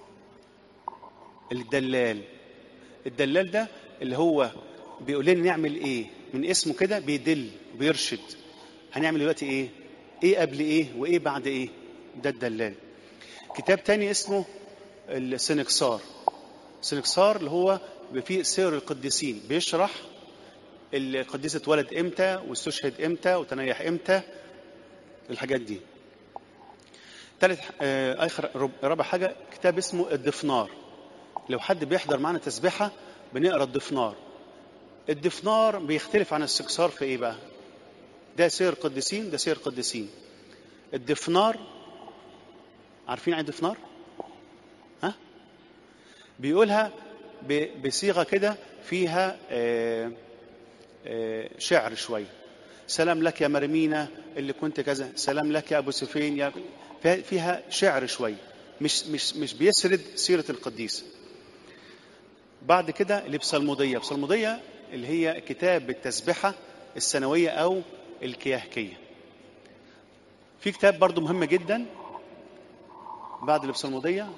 الدلال الدلال ده اللي هو بيقول لنا نعمل ايه من اسمه كده بيدل بيرشد هنعمل دلوقتي ايه ايه قبل ايه وايه بعد ايه ده الدلال كتاب تاني اسمه السنكسار السنكسار اللي هو فيه سير القديسين بيشرح القديس اتولد امتى واستشهد امتى وتنيح امتى الحاجات دي ثالث آه، اخر رب- رابع حاجه كتاب اسمه الدفنار لو حد بيحضر معانا تسبيحه بنقرا الدفنار الدفنار بيختلف عن السكسار في ايه بقى ده سير قديسين ده سير قديسين الدفنار عارفين عن الدفنار ها بيقولها ب- بصيغه كده فيها آه آه، شعر شويه سلام لك يا مرمينا اللي كنت كذا سلام لك يا ابو سفين يا فيها- فيها شعر شويه مش مش مش بيسرد سيره القديس بعد كده البصلموديه البصلموديه اللي هي كتاب التسبحه السنويه او الكياهكيه في كتاب برضو مهم جدا بعد البصلموديه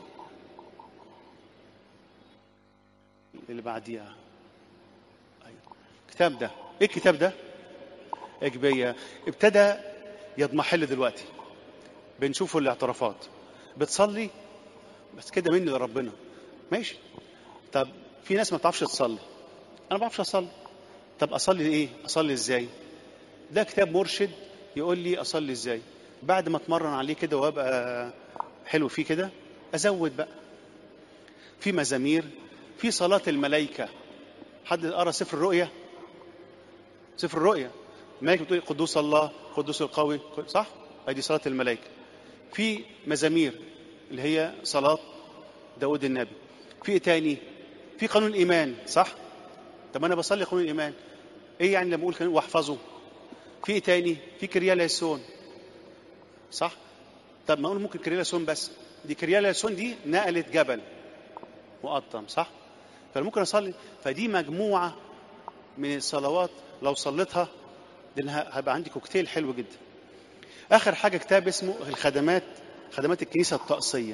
اللي بعديها أيوة. الكتاب ده ايه الكتاب ده اجبيه ابتدى يضمحل دلوقتي بنشوفه الاعترافات بتصلي بس كده مني لربنا ماشي طب في ناس ما بتعرفش تصلي انا ما بعرفش اصلي طب اصلي ايه اصلي ازاي ده كتاب مرشد يقول لي اصلي ازاي بعد ما اتمرن عليه كده وابقى حلو فيه كده ازود بقى في مزامير في صلاة الملائكة حد قرا سفر الرؤيا سفر الرؤيا الملائكة بتقول قدوس الله قدوس القوي صح ادي صلاة الملائكة في مزامير اللي هي صلاة داود النبي في ايه تاني في قانون الايمان صح طب انا بصلي قانون الايمان ايه يعني لما اقول قانون واحفظه في ايه تاني في كريالا يسون صح طب ما اقول ممكن كريالا يسون بس دي كريالا يسون دي نقلت جبل مقطم صح فممكن اصلي فدي مجموعه من الصلوات لو صليتها دي أنا هيبقى عندي كوكتيل حلو جدا اخر حاجه كتاب اسمه الخدمات خدمات الكنيسه الطقسيه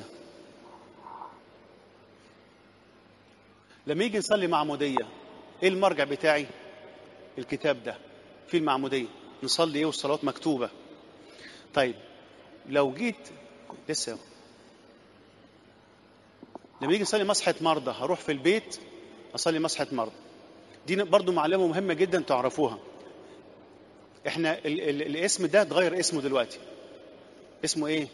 لما يجي نصلي معموديه ايه المرجع بتاعي الكتاب ده في المعموديه نصلي ايه والصلوات مكتوبه طيب لو جيت لسه لما يجي نصلي مسحه مرضى هروح في البيت اصلي مسحه مرضى دي برضو معلومه مهمه جدا تعرفوها احنا ال ال الاسم ده اتغير اسمه دلوقتي اسمه ايه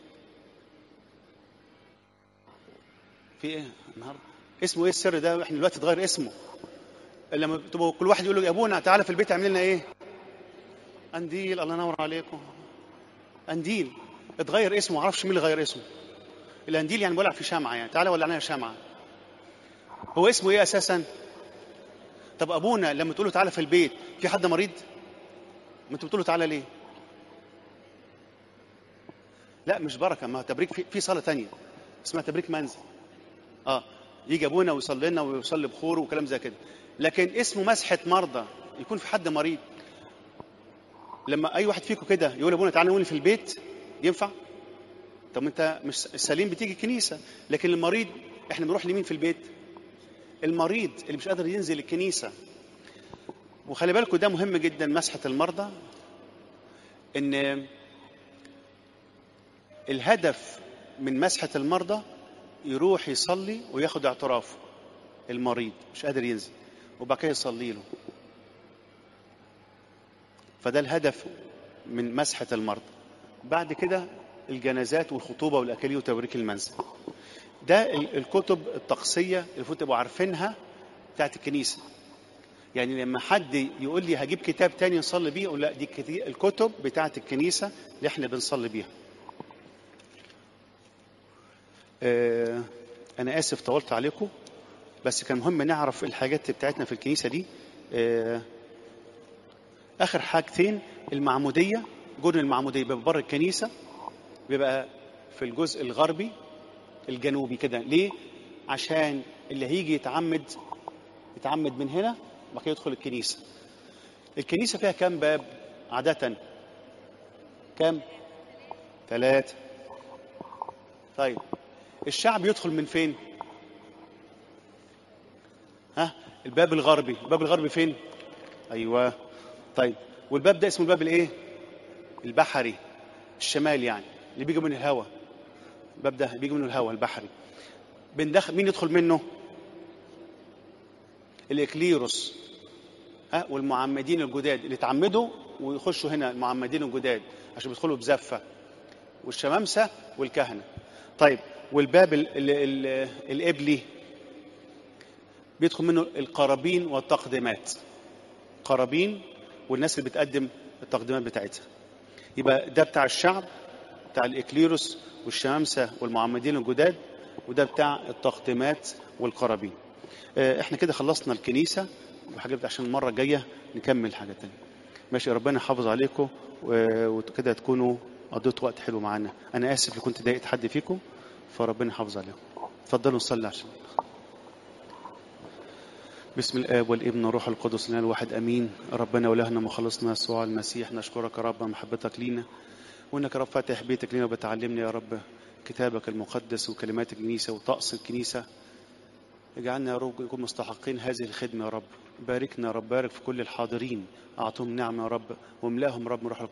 في ايه النهارده اسمه ايه السر ده احنا دلوقتي اتغير اسمه لما تبقوا كل واحد يقول له يا ابونا تعالى في البيت اعمل لنا ايه انديل الله ينور عليكم انديل اتغير اسمه ما اعرفش مين اللي غير اسمه الانديل يعني بولع في شمعه يعني تعالى ولع لنا شمعه هو اسمه ايه اساسا طب ابونا لما تقول له تعالى في البيت في حد مريض ما انتوا بتقولوا تعالى ليه لا مش بركه ما تبريك في, في صلاه تانية اسمها تبريك منزل اه يجي ابونا ويصلي لنا ويصلي بخور وكلام زي كده لكن اسمه مسحه مرضى يكون في حد مريض لما اي واحد فيكم كده يقول ابونا تعالى نقول في البيت ينفع طب انت مش السليم بتيجي الكنيسه لكن المريض احنا بنروح لمين في البيت المريض اللي مش قادر ينزل الكنيسه وخلي بالكم ده مهم جدا مسحه المرضى ان الهدف من مسحه المرضى يروح يصلي وياخد اعترافه المريض مش قادر ينزل وبعد كده يصلي له فده الهدف من مسحة المرضى بعد كده الجنازات والخطوبة والأكاليل وتبريك المنزل ده الكتب الطقسية اللي المفروض تبقوا عارفينها بتاعت الكنيسة يعني لما حد يقول لي هجيب كتاب تاني نصلي بيه اقول لا دي الكتب بتاعت الكنيسة اللي احنا بنصلي بيها آه انا اسف طولت عليكم بس كان مهم نعرف الحاجات بتاعتنا في الكنيسة دي آه اخر حاجتين المعموديه جرن المعموديه بيبقى بره الكنيسه بيبقى في الجزء الغربي الجنوبي كده ليه عشان اللي هيجي يتعمد يتعمد من هنا وبعد كده يدخل الكنيسه الكنيسه فيها كام باب عاده كام ثلاثة طيب الشعب يدخل من فين ها الباب الغربي الباب الغربي فين ايوه طيب والباب ده اسمه الباب الايه البحري الشمال يعني اللي بيجي من الهواء الباب ده بيجي منه الهواء البحري بندخل مين يدخل منه الاكليروس ها والمعمدين الجداد اللي اتعمدوا ويخشوا هنا المعمدين الجداد عشان بيدخلوا بزفه والشمامسه والكهنه طيب والباب ال ال ال الابلي بيدخل منه القرابين والتقديمات قرابين والناس اللي بتقدم التقديمات بتاعتها يبقى ده بتاع الشعب بتاع الإكليروس والشمامسة والمعمدين الجداد وده بتاع التقديمات والقرابين احنا كده خلصنا الكنيسة وحاجات عشان المرة الجاية نكمل حاجة تانية ماشي ربنا يحافظ عليكم وكده تكونوا قضيتوا وقت حلو معانا انا اسف لو كنت ضايقت حد فيكم فربنا يحافظ عليكم اتفضلوا نصلي عشان بسم الآب والابن والروح القدس لنا الواحد أمين ربنا ولهنا مخلصنا يسوع المسيح نشكرك يا رب محبتك لينا وإنك يا رب فاتح بيتك لينا وبتعلمنا يا رب كتابك المقدس وكلمات الكنيسة وطقس الكنيسة اجعلنا يا رب نكون مستحقين هذه الخدمة يا رب باركنا يا رب بارك في كل الحاضرين أعطهم نعمة يا رب واملاهم رب من روح